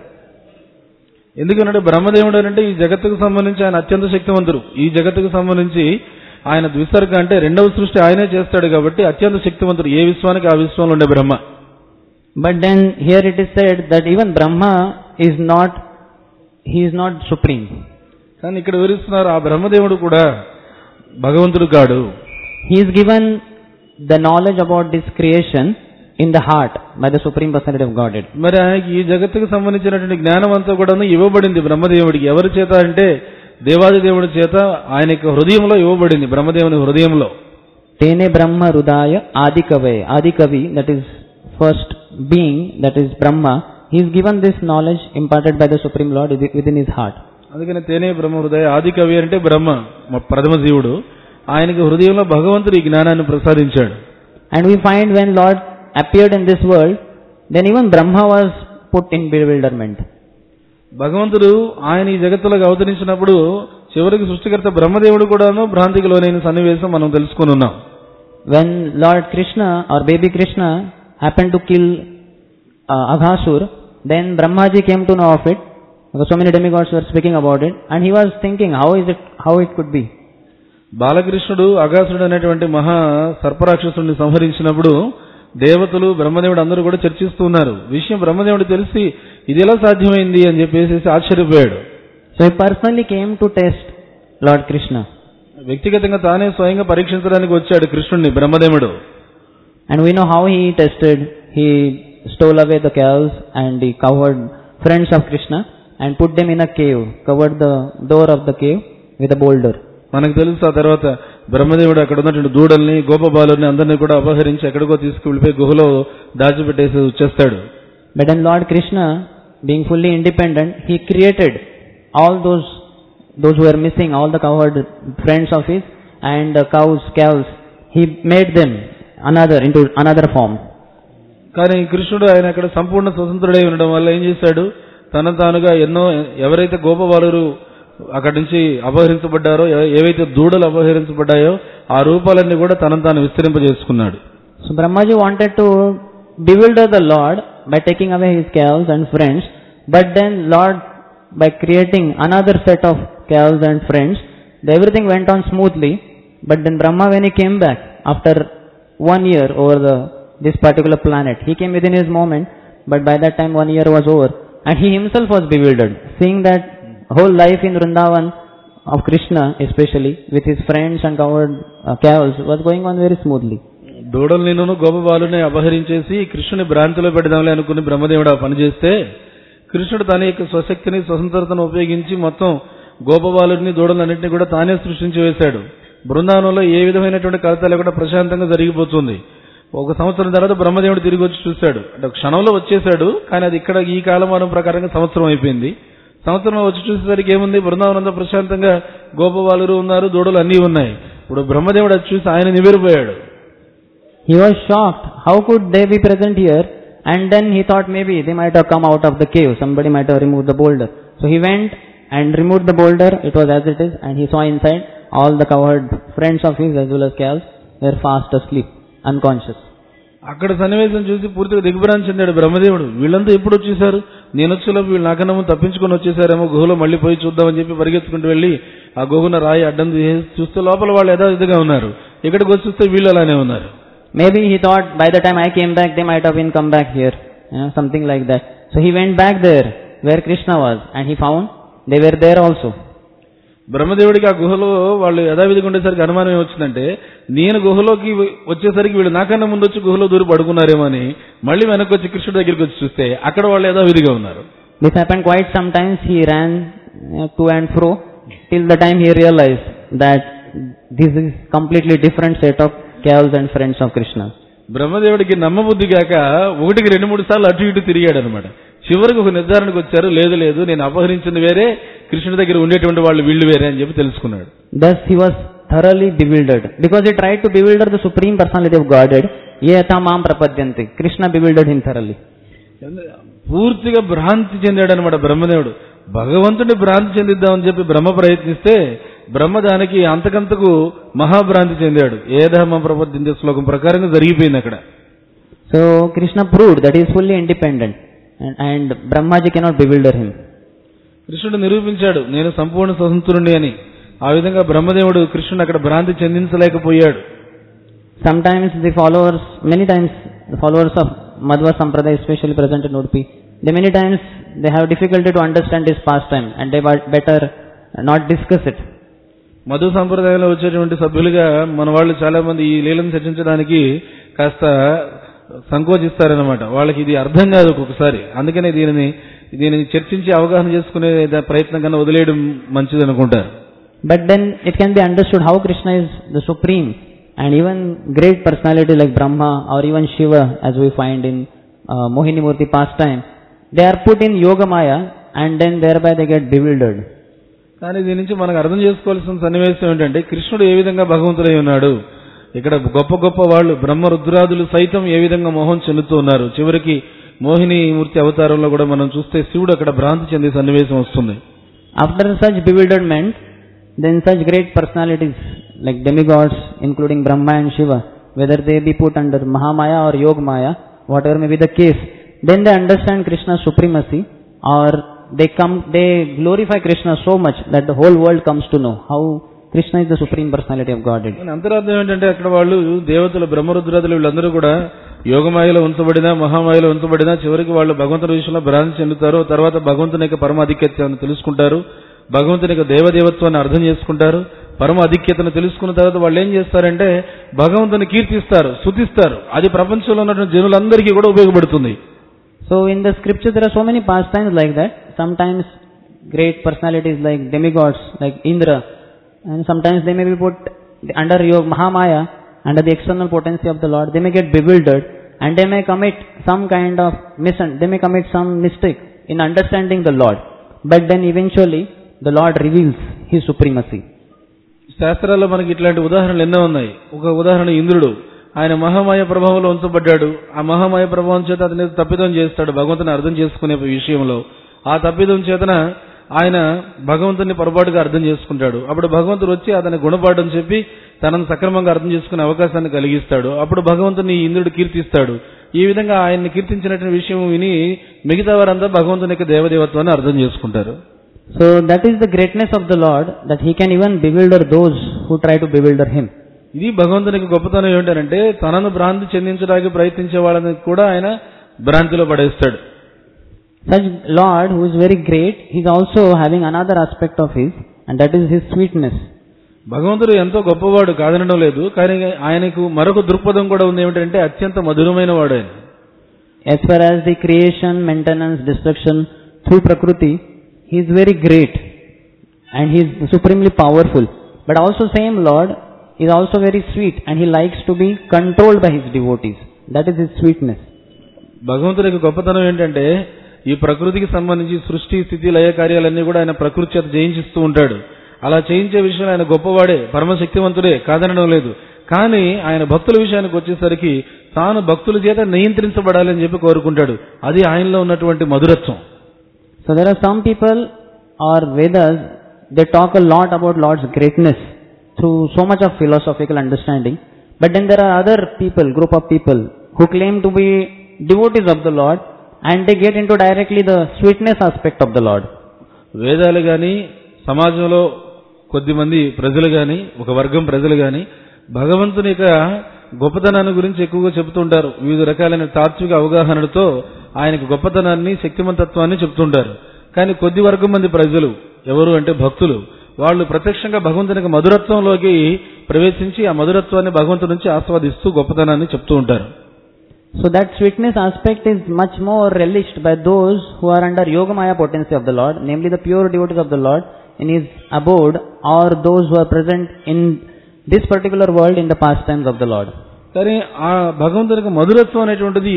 ఎందుకంటే బ్రహ్మదేవుడు అంటే ఈ జగత్తుకు సంబంధించి ఆయన అత్యంత శక్తివంతుడు ఈ జగత్తుకు సంబంధించి ఆయన ద్విసర్గ అంటే రెండవ సృష్టి ఆయనే చేస్తాడు కాబట్టి అత్యంత శక్తివంతుడు ఏ విశ్వానికి ఆ విశ్వంలో ఉండే బ్రహ్మ But then here it is said that even Brahma is not, he is not supreme. కానీ ఇక్కడ వివరిస్తున్నారు ఆ బ్రహ్మదేవుడు కూడా భగవంతుడు కాడు He is given the knowledge about this creation in the heart by the Supreme Personality of Godhead. మరి ఆయనకి ఈ జగత్తుకు సంబంధించినటువంటి జ్ఞానం అంతా కూడా ఇవ్వబడింది బ్రహ్మదేవుడికి ఎవరి చేత అంటే దేవాది దేవుడి చేత ఆయన యొక్క హృదయంలో ఇవ్వబడింది బ్రహ్మదేవుని హృదయంలో Tene Brahma Rudaya Adikave, Adikavi, that is first being, that is Brahma, he is given this knowledge imparted by the Supreme Lord within his heart. అందుకని తేనే బ్రహ్మ హృదయ ఆది కవి అంటే బ్రహ్మ మ- ప్రథమ జీవుడు ఆయనకి హృదయంలో భగవంతుడు ఈ జ్ఞానాన్ని ప్రసాదించాడు And we find when Lord appeared in this world, then even Brahma was put in bewilderment. భగవంతుడు ఆయన ఈ జగత్తులోకి అవతరించినప్పుడు చివరికి సృష్టికర్త బ్రహ్మదేవుడు కూడాను భ్రాంతికి లోనైన సన్నివేశం మనం తెలుసుకుని ఉన్నాం When Lord Krishna or baby Krishna happened to kill uh, Aghasur, then Brahmaji came to know of it, because so many demigods were speaking about it, and he was thinking how is it, how it could be. బాలకృష్ణుడు అగాసుడు అనేటువంటి మహా సర్పరాక్షసుడిని సంహరించినప్పుడు దేవతలు బ్రహ్మదేవుడు అందరూ కూడా చర్చిస్తూ ఉన్నారు విషయం బ్రహ్మదేవుడు తెలిసి ఇది ఎలా సాధ్యమైంది అని చెప్పేసి ఆశ్చర్యపోయాడు So he personally came to test Lord Krishna. వ్యక్తిగతంగా తానే స్వయంగా పరీక్షించడానికి వచ్చాడు కృష్ణుడిని బ్రహ్మదేవుడు And we know how he tested. He stole away the cows and he covered friends of Krishna and put them in a cave, covered the door of the cave with a boulder. మనకు తెలుసు ఆ తర్వాత బ్రహ్మదేవుడు అక్కడ ఉన్నటువంటి దూడల్ని గోపబాలుని అందరినీ కూడా అపహరించి ఎక్కడికో తీసుకువెళ్ళిపోయి గుహలో దాచిపెట్టేసి వచ్చేస్తాడు But then Lord Krishna, being fully independent, he created all those those who were missing, all the covered friends of his and uh, cows, cows. He made them another into another form. కానీ కృష్ణుడు ఆయన అక్కడ సంపూర్ణ స్వతంత్రుడై ఉండడం వల్ల ఏం చేశాడు తన తానుగా ఎన్నో ఎవరైతే గోపబాలురు అక్కడి నుంచి అపహరించబడ్డారో ఏ- ఏవైతే దూడలు అపహరించబడ్డాయో ఆ రూపాలన్నీ కూడా తనను తాను విస్తరింపజేసుకున్నాడు So Brahmaji wanted to bewilder the Lord by taking away his cows and friends, but then Lord, by creating another set of cows and friends, everything went on smoothly. But then Brahma, when he came back after one year over the this particular planet, he came within his moment, but by that time one year was over, and he himself was bewildered, seeing that whole life in Vrindavan of Krishna, especially with his friends and covered uh, cows, was going on very smoothly. దూడలు నిన్ను గోపబాలుని అపహరించేసి కృష్ణుని భ్రాంతిలో పెడదాంలే అనుకుని బ్రహ్మదేవుడు ఆ పని చేస్తే కృష్ణుడు తన యొక్క స్వశక్తిని స్వతంత్రతను ఉపయోగించి మొత్తం గోపబాలుడిని దూడలన్నింటినీ కూడా తానే సృష్టించి వేశాడు బృందావనంలో ఏ విధమైనటువంటి కలత లేకుండా ప్రశాంతంగా జరిగిపోతుంది ఒక సంవత్సరం తర్వాత బ్రహ్మదేవుడు తిరిగి వచ్చి చూశాడు అంటే ఒక క్షణంలో వచ్చేసాడు కానీ అది ఇక్కడ ఈ కాలమానం ప్రకారంగా సంవత్సరం అయిపోయింది సంవత్సరం వచ్చి చూసేసరికి ఏముంది బృందావనం అంతా ప్రశాంతంగా గోపబాలురు ఉన్నారు దూడలు అన్నీ ఉన్నాయి ఇప్పుడు బ్రహ్మదేవుడు అది చూసి ఆయన నివేరిపోయాడు He was shocked. How could they be present here? And then he thought maybe they might have come out of the cave. Somebody might have removed the boulder. So he went and removed the boulder. It was as it is. And he saw inside all the covered friends of his as well as cows were fast asleep, unconscious. అక్కడ సన్నివేశం చూసి పూర్తిగా దిగ్భ్రాంతి చెందాడు బ్రహ్మదేవుడు వీళ్ళంతా ఎప్పుడు వచ్చేసారు నేను వచ్చేలోపు వీళ్ళు నాకన్నా ముందు తప్పించుకొని వచ్చేసారేమో గుహలో మళ్ళీ పోయి చూద్దామని చెప్పి పరిగెత్తుకుంటూ వెళ్ళి ఆ గుహన రాయి అడ్డం తీసేసి చూస్తే లోపల వాళ్ళు యథావిధిగా ఉన్నారు ఇక్కడికి వచ్చి చూస్తే వీళ్ళు అలానే ఉన్నారు Maybe he thought by the time I came back, they might have been come back here. You know, something like that. So he went back there where Krishna was and he found they were there also. బ్రహ్మదేవుడికి ఆ గుహలో వాళ్ళు యథావిధిగా ఉండేసరికి అనుమానం ఏమొచ్చిందంటే నేను గుహలోకి వచ్చేసరికి వీళ్ళు నాకన్నా ముందు వచ్చి గుహలో దూరి పడుకున్నారేమో అని మళ్ళీ వెనక్కి వచ్చి కృష్ణుడి దగ్గరికి వచ్చి చూస్తే అక్కడ వాళ్ళు యథావిధిగా ఉన్నారు This happened quite sometimes. He ran uh, to and fro till the time he realized that this is completely different set of cows and friends of Krishna. బ్రహ్మదేవుడికి నమ్మబుద్ధి కాక ఒకటికి రెండు మూడు సార్లు అటు ఇటు తిరిగాడు అనమాట చివరికి ఒక నిర్ధారణకు వచ్చారు లేదు లేదు నేను అపహరించింది వేరే కృష్ణుడి దగ్గర ఉండేటువంటి వాళ్ళు వీళ్ళు వేరే అని చెప్పి తెలుసుకున్నాడు Thus he was thoroughly bewildered because he tried to bewilder the supreme personality of Godhead. Yeta mam prapadyanti. Krishna bewildered him thoroughly. పూర్తిగా భ్రాంతి చెందాడు అనమాట బ్రహ్మదేవుడు భగవంతుడి భ్రాంతి చెందిద్దామని చెప్పి బ్రహ్మ ప్రయత్నిస్తే బ్రహ్మ దానికి అంతకంతకు మహాభ్రాంతి చెందాడు ఏధర్మ ప్రబోధించే శ్లోకం ప్రకారంగా జరిగిపోయింది అక్కడ So Krishna proved that he is fully independent and, and Brahmaji cannot bewilder him. కృష్ణుడు నిరూపించాడు నేను సంపూర్ణ స్వతంత్రుణ్ణి అని ఆ విధంగా బ్రహ్మదేవుడు కృష్ణుడు అక్కడ భ్రాంతి చెందించలేకపోయాడు Sometimes the followers, many times the followers of Madhva Sampradaya, especially present in Udupi, they many times they have difficulty to understand this pastime and they might better not discuss it. Madhu సంప్రదాయంలో వచ్చేటువంటి సభ్యులుగా మన వాళ్ళు చాలా మంది ఈ లీలను చర్చించడానికి కాస్త సంకోచిస్తారనమాట వాళ్ళకి ఇది అర్థం కాదు ఒక్కొక్కసారి అందుకనే దీనిని దీనిని చర్చించి అవగాహన చేసుకునే దా- ప్రయత్నం కన్నా వదిలేయడం మంచిది అనుకుంటారు But then it can be understood how Krishna is the supreme and even great personality like Brahma or even Shiva as we find in uh, Mohini Murti pastime, they are put in Yoga Maya and then thereby they get bewildered. కానీ దీని నుంచి మనకు అర్థం చేసుకోవాల్సిన సన్నివేశం ఏంటంటే కృష్ణుడు ఏ విధంగా భగవంతుడై ఉన్నాడు ఇక్కడ గొప్ప గొప్ప వాళ్ళు బ్రహ్మ రుద్రాదులు సైతం ఏ విధంగా మోహం చెందుతూ ఉన్నారు చివరికి మోహిని మూర్తి అవతారంలో కూడా మనం చూస్తే శివుడు అక్కడ భ్రాంతి చెందే సన్నివేశం వస్తుంది After such bewilderment, then such great personalities like demigods, including Brahma and Shiva, whether they be put under Mahamaya or Yoga Maya, whatever may be the case, then they understand Krishna's supremacy or they come, they glorify Krishna so much that the whole world comes to know how Krishna is the supreme personality of Godhead. దాని అంతరార్థం ఏంటంటే అక్కడ వాళ్ళు దేవతలు బ్రహ్మరుద్రాదులు వీళ్ళందరూ కూడా యోగమాయలో ఉంచబడినా మహామాయలో ఉంచబడినా చివరికి వాళ్ళు భగవంతుని విషయంలో భ్రాంతి చెందుతారు తర్వాత భగవంతుని యొక్క పరమ ఆధిక్యతను తెలుసుకుంటారు భగవంతుని యొక్క దేవదేవత్వాన్ని అర్థం చేసుకుంటారు పరమ ఆధిక్యతను తెలుసుకున్న తర్వాత వాళ్ళు ఏం చేస్తారంటే భగవంతుని కీర్తిస్తారు స్తుతిస్తారు అది ప్రపంచంలో ఉన్నటువంటి జనులందరికీ కూడా ఉపయోగపడుతుంది So in the scripture there are so many pastimes like that. Sometimes great personalities like demigods, like Indra, and sometimes they may be put under your Mahamaya, under the external potency of the Lord. They may get bewildered and they may commit some kind of mission. They may commit some mistake in understanding the Lord. But then eventually the Lord reveals His supremacy. శాస్త్రాల్లో మనకి ఇట్లాంటి ఉదాహరణలు ఎన్నో ఉన్నాయి ఒక ఉదాహరణ ఇంద్రుడు ఆయన మహామాయ ప్రభావంలో ఉంచబడ్డాడు ఆ మహామాయ ప్రభావం చేత అతని తప్పిదం చేస్తాడు భగవంతుని అర్థం చేసుకునే విషయంలో ఆ తప్పిదం చేతన ఆయన భగవంతుని పొరపాటుగా అర్థం చేసుకుంటాడు అప్పుడు భగవంతుడు వచ్చి అతని గుణపాఠం చెప్పి తనను సక్రమంగా అర్థం చేసుకునే అవకాశాన్ని కలిగిస్తాడు అప్పుడు భగవంతుని ఇంద్రుడు కీర్తిస్తాడు ఈ విధంగా ఆయన్ని కీర్తించినటువంటి విషయం విని మిగతా వారంతా భగవంతుని యొక్క దేవదేవత్వాన్ని అర్థం చేసుకుంటారు So that is the greatness of the Lord that He can even bewilder those who try to bewilder Him. ఇది భగవంతునికి గొప్పతనం ఏంటంటే తనను భ్రాంతి చెందించడానికి ప్రయత్నించే వాళ్ళని కూడా ఆయన భ్రాంతిలో పడేస్తాడు Such Lord who is very great, He is also having another aspect of His and that is His sweetness. భగవంతుడు ఎంతో గొప్పవాడు కాదనడం లేదు కానీ ఆయనకు మరొక దృక్పథం కూడా ఉంది ఏమిటంటే అత్యంత మధురమైన వాడు ఆయన As far as the creation, maintenance, destruction through Prakriti, He is very great and He is supremely powerful. But also same Lord is also very sweet and He likes to be controlled by His devotees. That is His sweetness. భగవంతునికి గొప్పతనం ఏంటంటే ఈ ప్రకృతికి సంబంధించి సృష్టి స్థితి లయ కార్యాలన్నీ కూడా ఆయన ప్రకృతి చేత జయించిస్తూ ఉంటాడు అలా చేయించే విషయంలో ఆయన గొప్పవాడే పరమశక్తివంతుడే కాదనడం లేదు కానీ ఆయన భక్తుల విషయానికి వచ్చేసరికి తాను భక్తుల చేత నియంత్రించబడాలి అని చెప్పి కోరుకుంటాడు అది ఆయనలో ఉన్నటువంటి మధురత్వం So there are some people or Vedas, they talk a lot about Lord's greatness through so much of philosophical understanding. But then there are other people, group of people, who claim to be devotees of the Lord and they get into directly the sweetness aspect of the Lord. వేదాలు గాని సమాజంలో కొద్దిమంది ప్రజలు గాని ఒక వర్గం ప్రజలు గాని భగవంతుని యొక్క గొప్పతనాన్ని గురించి ఎక్కువగా చెబుతుంటారు వివిధ రకాలైన తాత్విక అవగాహనలతో ఆయనకు గొప్పతనాన్ని శక్తిమంతత్వాన్ని చెప్తుంటారు కానీ కొద్ది వర్గం మంది ప్రజలు ఎవరు అంటే భక్తులు వాళ్ళు ప్రత్యక్షంగా భగవంతుని యొక్క మధురత్వంలోకి ప్రవేశించి ఆ మధురత్వాన్ని భగవంతుడి నుంచి ఆస్వాదిస్తూ గొప్పతనాన్ని చెప్తూ ఉంటారు So that sweetness aspect is much more relished by those who are under Yogamaya potency of the Lord, namely the pure devotees of the Lord in His abode or those who are present in this particular world in the pastimes of the Lord. కానీ ఆ భగవంతునికి మధురత్వం అనేటువంటిది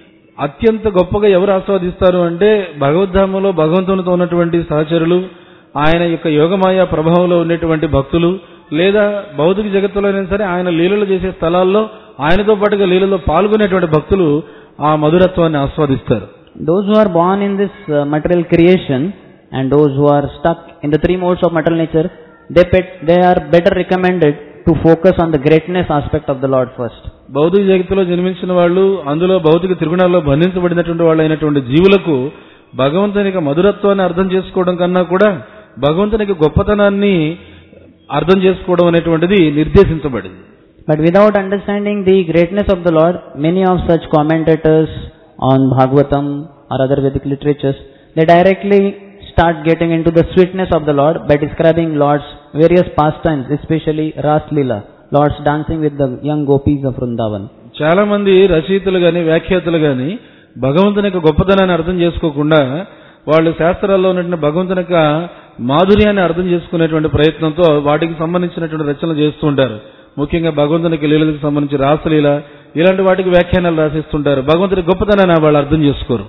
అత్యంత గొప్పగా ఎవరు ఆస్వాదిస్తారు అంటే భగవద్ధామంలో భగవంతునితో ఉన్నటువంటి సహచరులు ఆయన యొక్క యోగమాయ ప్రభావంలో ఉండేటువంటి భక్తులు లేదా భౌతిక జగత్తులోనైనా సరే ఆయన లీలలు చేసే స్థలాల్లో ఆయనతో పాటుగా లీలలో పాల్గొనేటువంటి భక్తులు ఆ మధురత్వాన్ని ఆస్వాదిస్తారు Those who are born in this uh, material creation and those who are stuck in the three modes of material nature, they, pet, they are better recommended to focus on the greatness aspect of the Lord first. భౌతిక జగత్తులో జన్మించిన వాళ్ళు అందులో భౌతిక త్రిగుణాల్లో బంధించబడినటువంటి వాళ్ళు అయినటువంటి జీవులకు భగవంతుని యొక్క మధురత్వాన్ని అర్థం చేసుకోవడం కన్నా కూడా భగవంతుని యొక్క గొప్పతనాన్ని అర్థం చేసుకోవడం అనేటువంటిది నిర్దేశించబడింది But without understanding the greatness of the Lord, many of such commentators on Bhagavatam or other Vedic literatures, they directly start getting into the sweetness of the Lord by describing Lord's various pastimes, especially Ras Leela, Lord's dancing with the young gopis of Vrindavan. చాలా మంది రచయితలు గాని వ్యాఖ్యాతలు గాని భగవంతుని యొక్క గొప్పతనాన్ని అర్థం చేసుకోకుండా వాళ్ళు శాస్త్రాల్లో ఉన్నటువంటి భగవంతుని యొక్క మాధుర్యాన్ని అర్థం చేసుకునేటువంటి ప్రయత్నంతో వాటికి సంబంధించినటువంటి రచనలు చేస్తూ ఉంటారు ముఖ్యంగా భగవంతునికి లీలలకు సంబంధించి రాసలీల ఇలాంటి వాటికి వ్యాఖ్యానాలు రాసిస్తుంటారు భగవంతుడి గొప్పతనాన్ని వాళ్ళు అర్థం చేసుకోరు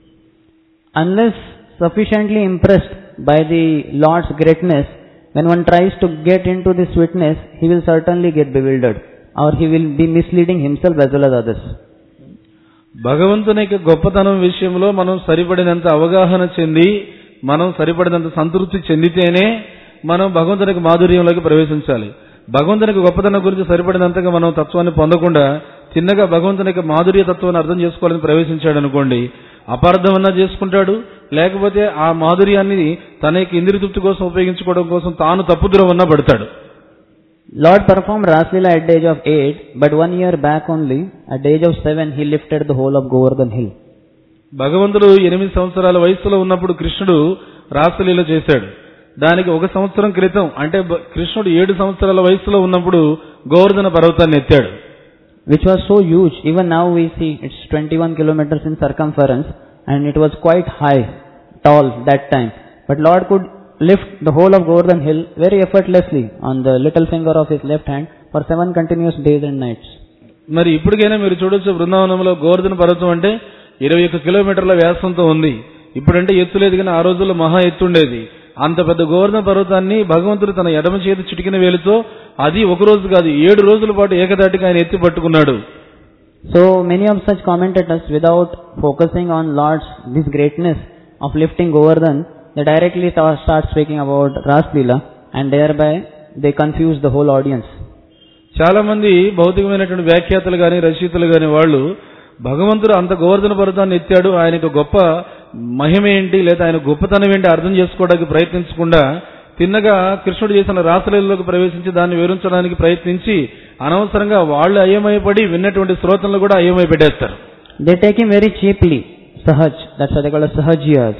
Unless sufficiently impressed by the Lord's greatness, when one tries to get into this sweetness, he will certainly get bewildered or he will be misleading himself as well as others. భగవంతుని యొక్క గొప్పతనం విషయంలో మనం సరిపడినంత అవగాహన చెంది మనం సరిపడినంత సంతృప్తి చెందితేనే మనం భగవంతునికి మాధుర్యంలోకి ప్రవేశించాలి భగవంతునికి గొప్పతనం గురించి సరిపడినంతగా మనం తత్వాన్ని పొందకుండా చిన్నగా భగవంతుని యొక్క మాధుర్య తత్వాన్ని అర్థం చేసుకోవాలని ప్రవేశించాడు అనుకోండి అపార్థం అన్నా చేసుకుంటాడు లేకపోతే ఆ మాధుర్యాన్ని తన యొక్క ఇంద్రియ తృప్తి కోసం ఉపయోగించుకోవడం కోసం తాను తప్పుద్రం అన్నా పడతాడు Lord performed Raslila at the age of 8, but one year back only, at the age of 7, he lifted the whole of Govardhan hill. భగవంతుడు ఎనిమిది సంవత్సరాల వయసులో ఉన్నప్పుడు కృష్ణుడు రాసలీల చేశాడు దానికి ఒక సంవత్సరం క్రితం అంటే బ- కృష్ణుడు ఏడు సంవత్సరాల వయసులో ఉన్నప్పుడు గోవర్ధన పర్వతాన్ని ఎత్తాడు which was so huge. Even now we see it's 21 kilometers in circumference and it was quite high, tall that time. But Lord could lift the whole of Govardhan hill very effortlessly on the little finger of his left hand for seven continuous days and nights. మరి ఇప్పటికైనా మీరు చూడొచ్చు బృందావనంలో గోవర్ధన పర్వతం అంటే ఇరవై ఒక్క కిలోమీటర్ల వ్యాసంతో ఉంది ఇప్పుడంటే ఎత్తు లేదు కానీ ఆ రోజుల్లో మహా ఎత్తు ఉండేది అంత పెద్ద గోవర్ధన పర్వతాన్ని భగవంతుడు తన ఎడమ చేతి చిటికిన వేలుతో అది ఒక రోజు కాదు ఏడు రోజుల పాటు ఏకదాటిగా ఆయన ఎత్తి పట్టుకున్నాడు So many of such commentators without focusing on Lord's this greatness of lifting Govardhan, they directly ta- start speaking about Ras Leela and thereby they confuse the whole audience. చాలా మంది భౌతికమైనటువంటి వ్యాఖ్యాతలు గాని రచయితలు గాని వాళ్ళు భగవంతుడు అంత గోవర్ధన పర్వతాన్ని ఎత్తాడు ఆయన యొక్క గొప్ప మహిమ ఏంటి లేదా ఆయన గొప్పతనం ఏంటి అర్థం చేసుకోవడానికి ప్రయత్నించకుండా తిన్నగా కృష్ణుడు చేసిన రాసలీలలోకి ప్రవేశించి దాన్ని వివరించడానికి ప్రయత్నించి అనవసరంగా వాళ్ళు అయ్యమయపడి విన్నటువంటి శ్రోతలను కూడా అయ్యమయ పెట్టేస్తారు They take him very cheaply, Sahaj. That's why they call us Sahajiyas.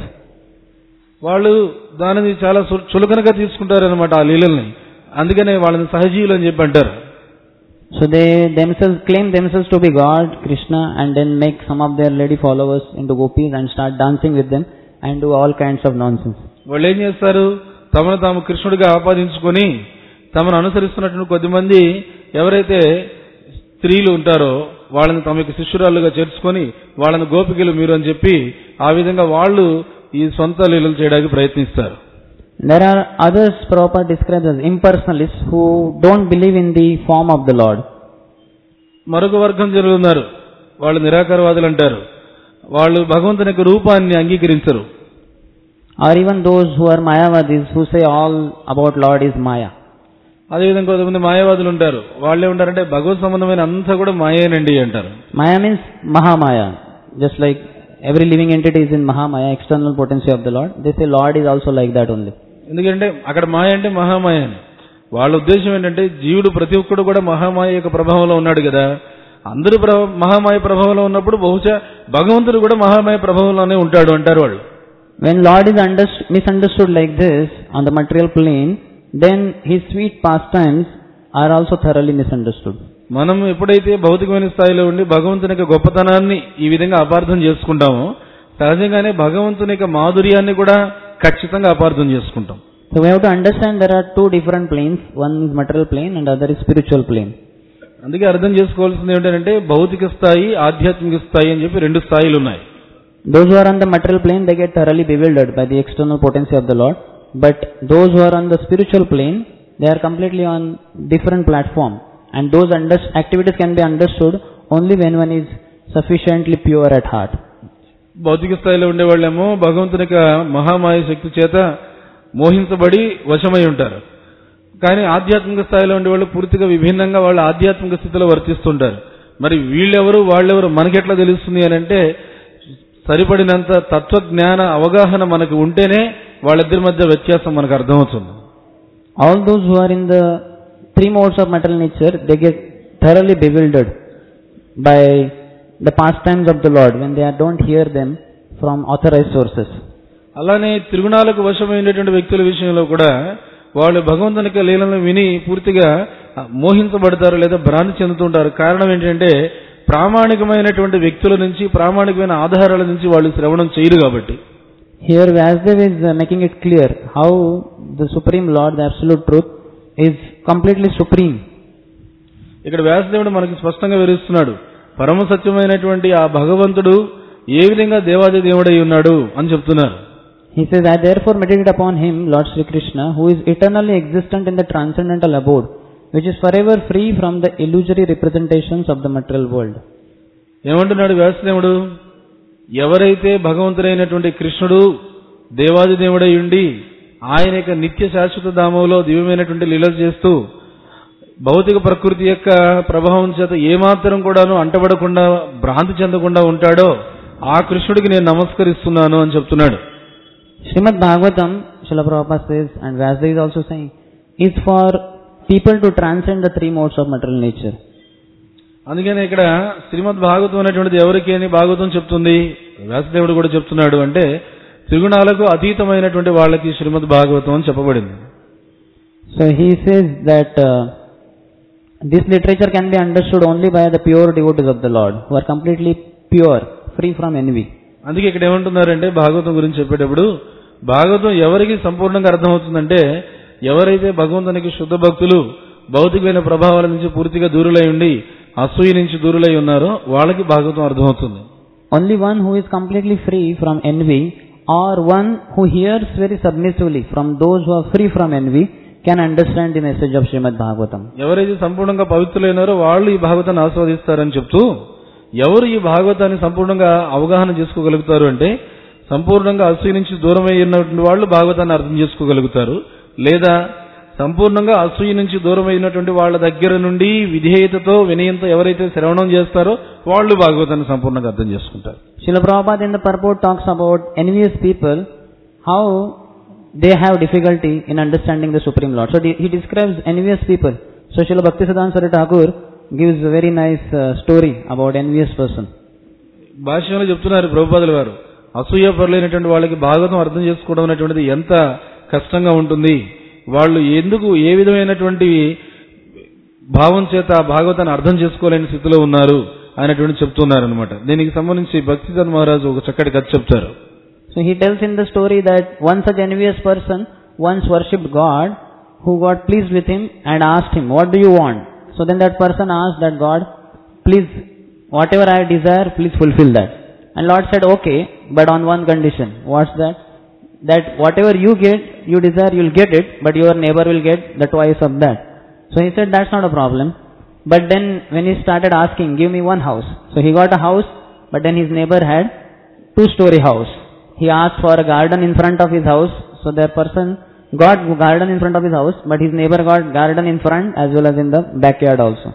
వాళ్ళు దానిని చాలా సు- చులకనగా తీసుకుంటారనమాట ఆ లీలల్ని అందుకనే వాళ్ళని సహజీవులు అని చెప్పి అంటారు So they themselves claim themselves to be God, Krishna, and then make some of their lady followers into gopis and start dancing with them and do all kinds of nonsense. వాళ్ళు ఏం చేస్తారు తమను తాము కృష్ణుడిగా ఆపాదించుకొని తమను అనుసరిస్తున్నటువంటి కొద్దిమంది ఎవరైతే స్త్రీలు ఉంటారో వాళ్ళని తమ యొక్క శిష్యురాలుగా చేర్చుకొని వాళ్ళని గోపికలు మీరు అని చెప్పి ఆ విధంగా వాళ్ళు ఈ సొంత లీలలు చేయడానికి ప్రయత్నిస్తారు There are others Prabhupada describes as impersonalists who don't believe in the form of the Lord. మరొక వర్గం జరుగుతున్నారు వాళ్ళు నిరాకారవాదులు అంటారు వాళ్ళు భగవంతుని యొక్క రూపాన్ని అంగీకరించరు Or even those who are Mayavadis who say all about Lord is Maya. అదేవిధంగా కొంతమంది మాయావాదులు ఉంటారు వాళ్ళు ఏమంటారంటే భగవత్ సంబంధమైన అంతా కూడా మాయేనండి అంటారు Maya means Mahamaya. Just like every living entity is in Mahamaya, external potency of the Lord. They say Lord is also like that only. ఎందుకంటే అక్కడ మాయ అంటే మహామాయ అని వాళ్ళ ఉద్దేశం ఏంటంటే జీవుడు ప్రతి ఒక్కడు కూడా మహామాయ యొక్క ప్రభావంలో ఉన్నాడు కదా అందరూ ప్ర- మహామాయ ప్రభావంలో ఉన్నప్పుడు బహుశా భగవంతుడు కూడా మహామాయ ప్రభావంలోనే ఉంటాడు అంటారు వాళ్ళు When Lord is underst- misunderstood like this on the material plane, then his sweet pastimes are also thoroughly misunderstood. మనం ఎప్పుడైతే భౌతికమైన స్థాయిలో ఉండి భగవంతుని యొక్క గొప్పతనాన్ని ఈ విధంగా అపార్థం చేసుకుంటామో సహజంగానే భగవంతుని యొక్క మాధుర్యాన్ని కూడా ఖచ్చితంగా అపార్థం చేసుకుంటాం So we have to understand there are two different planes. One is material plane and other is spiritual plane. అందుకే అర్థం చేసుకోవాల్సింది ఏంటంటే భౌతిక స్థాయి ఆధ్యాత్మిక స్థాయి అని చెప్పి రెండు స్థాయిలు ఉన్నాయి Those who are on the material plane, they get thoroughly bewildered by the external potency of the Lord. But those who are on the spiritual plane, they are completely on different platform. And those under- activities can be understood only when one is sufficiently pure at heart. భౌతిక స్థాయిలో ఉండేవాళ్ళేమో భగవంతుని యొక్క మహామాయ శక్తి చేత మోహించబడి వశమై ఉంటారు కానీ ఆధ్యాత్మిక స్థాయిలో ఉండేవాళ్ళు పూర్తిగా విభిన్నంగా వాళ్ళ ఆధ్యాత్మిక స్థితిలో వర్తిస్తుంటారు మరి వీళ్ళెవరు వాళ్ళెవరు మనకెట్లా తెలుస్తుంది అని అంటే సరిపడినంత తత్వజ్ఞాన అవగాహన మనకు ఉంటేనే వాళ్ళిద్దరి మధ్య వ్యత్యాసం మనకు అర్థమవుతుంది All those who are in the three modes of material nature, they get thoroughly bewildered by the pastimes of the Lord when they don't hear them from authorized sources. అలానే త్రిగుణాలకు వశమైనటువంటి వ్యక్తుల విషయంలో కూడా వాళ్ళు భగవంతుని యొక్క లీలను విని పూర్తిగా మోహించబడతారు లేదా భ్రాంతి చెందుతుంటారు కారణం ఏంటంటే ప్రామాణికమైనటువంటి వ్యక్తుల నుంచి ప్రామాణికమైన ఆధారాల నుంచి వాళ్ళు శ్రవణం చేయరు కాబట్టి Here Vyasdev is uh, making it clear how the Supreme Lord, the Absolute Truth, is completely supreme. ఇక్కడ వ్యాసదేవుడు మనకి స్పష్టంగా వివరిస్తున్నాడు పరమ సత్యమైనటువంటి ఆ భగవంతుడు ఏ విధంగా దేవాది దేవుడై ఉన్నాడు అని చెప్తున్నారు He says, I therefore meditate upon Him, Lord Sri Krishna, who is eternally existent in the transcendental abode, which is forever free from the illusory representations of the material world. ఏమంటున్నాడు వ్యాసదేవుడు ఎవరైతే భగవంతుడైనటువంటి కృష్ణుడు దేవాది దేవుడై ఉండి ఆయన యొక్క నిత్య శాశ్వత ధామంలో దివ్యమైనటువంటి లీలలు చేస్తూ భౌతిక ప్రకృతి యొక్క ప్రభావం చేత ఏమాత్రం కూడాను అంటబడకుండా భ్రాంతి చెందకుండా ఉంటాడో ఆ కృష్ణుడికి నేను నమస్కరిస్తున్నాను అని చెప్తున్నాడు Srimad Bhagavatam, Srila Prabhupada says, and Vyasdev is also saying, is for people to transcend the three modes of material nature. అందుకని ఇక్కడ శ్రీమద్ భాగవతం అనేటువంటిది ఎవరికి అని భాగవతం చెప్తుంది వ్యాసదేవుడు కూడా చెప్తున్నాడు అంటే త్రిగుణాలకు అతీతమైనటువంటి వాళ్ళకి శ్రీమద్ భాగవతం అని చెప్పబడింది So he says that uh, this literature can be understood only by the pure devotees of the Lord, who are completely pure, free from envy. అందుకే ఇక్కడ ఏమంటున్నారంటే భాగవతం గురించి చెప్పేటప్పుడు భాగవతం ఎవరికి సంపూర్ణంగా అర్థమవుతుందంటే ఎవరైతే భగవంతునికి శుద్ధ భక్తులు భౌతికమైన ప్రభావాల నుంచి పూర్తిగా దూరులై ఉండి అసూయ నుంచి దూరులై ఉన్నారో వాళ్ళకి భాగవతం అర్థమవుతుంది Only one who is completely free from envy, or one who hears very submissively from those who are free from envy, can understand the message of Srimad Bhagavatam. ఎవరైతే సంపూర్ణంగా పవిత్రులైనారో వాళ్ళు ఈ భాగవతాన్ని ఆస్వాదిస్తారని చెప్తూ ఎవరు ఈ భాగవతాన్ని సంపూర్ణంగా అవగాహన చేసుకోగలుగుతారు అంటే సంపూర్ణంగా అసూయ నుంచి దూరమై ఉన్నటువంటి వాళ్ళు భాగవతాన్ని అర్థం చేసుకోగలుగుతారు లేదా సంపూర్ణంగా అసూయ నుంచి దూరమైనటువంటి వాళ్ళ దగ్గర నుండి విధేయతతో వినయంతో ఎవరైతే శ్రవణం చేస్తారో వాళ్ళు భాగవతాన్ని సంపూర్ణంగా అర్థం చేసుకుంటారు Srila Prabhupada in the purport talks about envious people, how they have difficulty in understanding the Supreme Lord. So de- he describes envious people. So Srila Bhaktisiddhanta Saraswati Thakur gives a very nice uh, story about envious person. భాష్యంలో చెప్తున్నారు ప్రభుపాదుల వారు అసూయ పరులైనటువంటి వాళ్ళకి భాగవతం అర్థం చేసుకోవడం అనేటువంటిది ఎంత కష్టంగా ఉంటుంది వాళ్ళు ఎందుకు ఏ విధమైనటువంటి భావం చేత ఆ భాగవతాన్ని అర్థం చేసుకోలేని స్థితిలో ఉన్నారు అనేటువంటి చెప్తున్నారు అనమాట దీనికి సంబంధించి భక్తిదాన్ మహారాజు ఒక చక్కటి కథ చెప్తారు So he tells in the story that one such envious person once worshipped God who got pleased with him and asked him, what do you want? So then that person asked that God, please, whatever I desire, please fulfill that. And Lord said, okay, but on one condition. What's that? That whatever you get, you desire, you'll get it, but your neighbor will get the twice of that. So he said, that's not a problem. But then when he started asking, give me one house. So he got a house, but then his neighbor had two-story house. He asked for a garden in front of his house, so that person got garden in front of his house, but his neighbor got garden in front as well as in the backyard also.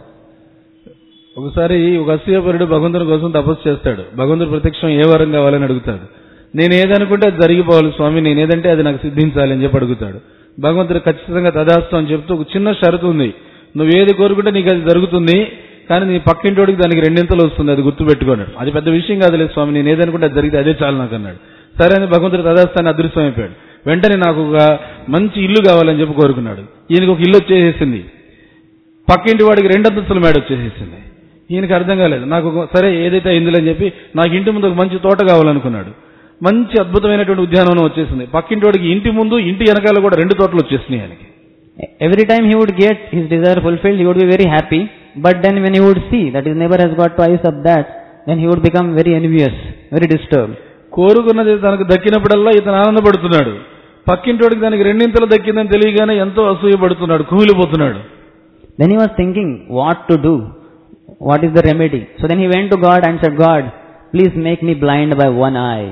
ఒకసారి ఒక అసూయపరుడు భగవంతుని కోసం తపస్సు చేస్తాడు భగవంతుడి ప్రత్యక్షం ఏ వరం కావాలని అడుగుతాడు నేను ఏదనుకుంటే అది జరిగిపోవాలి స్వామి నేను ఏదంటే అది నాకు సిద్ధించాలి అని చెప్పి అడుగుతాడు భగవంతుడు ఖచ్చితంగా తదాస్తు అని చెప్తూ ఒక చిన్న షరతు ఉంది నువ్వు ఏది కోరుకుంటే నీకు అది జరుగుతుంది కానీ నీ పక్కింటోడికి దానికి రెండింతలు వస్తుంది అది గుర్తుపెట్టుకున్నాడు అది పెద్ద విషయం కాదులేదు స్వామి నేను ఏదనుకుంటే అది జరిగితే అదే చాలు నాకు అన్నాడు సరే అని భగవంతుడు తదాస్తాన్ని అదృశ్యం అయిపోయాడు వెంటనే నాకు ఒక మంచి ఇల్లు కావాలని చెప్పి కోరుకున్నాడు ఈయనకు ఒక ఇల్లు వచ్చేసేసింది పక్కింటి వాడికి రెండంతస్తుల మేడ వచ్చేసేసింది ఈయనకి అర్థం కాలేదు నాకు ఒక- సరే ఏదైతే అయిందిలే అని చెప్పి నాకు ఇంటి ముందు ఒక మంచి తోట కావాలనుకున్నాడు మంచి అద్భుతమైనటువంటి ఉద్యానవనం వచ్చేసింది పక్కింటి వాడికి ఇంటి ముందు ఇంటి వెనకాల కూడా రెండు తోటలు వచ్చేసినాయి ఆయనకి Every time he would get his desire fulfilled, he would be very happy. But then when he would see that his neighbor has got twice of that, then he would become very envious, very disturbed. కోరుకున్నది తనకు దక్కినప్పుడల్లా ఇతను ఆనందపడుతున్నాడు పక్కింటోడికి దానికి రెండింతలు దక్కిందని తెలియగానే ఎంతో అసూయపడుతున్నాడు కుమిలిపోతున్నాడు Then he was thinking what to do, what is the remedy. So then he went to God and said, God, please make me blind by one eye.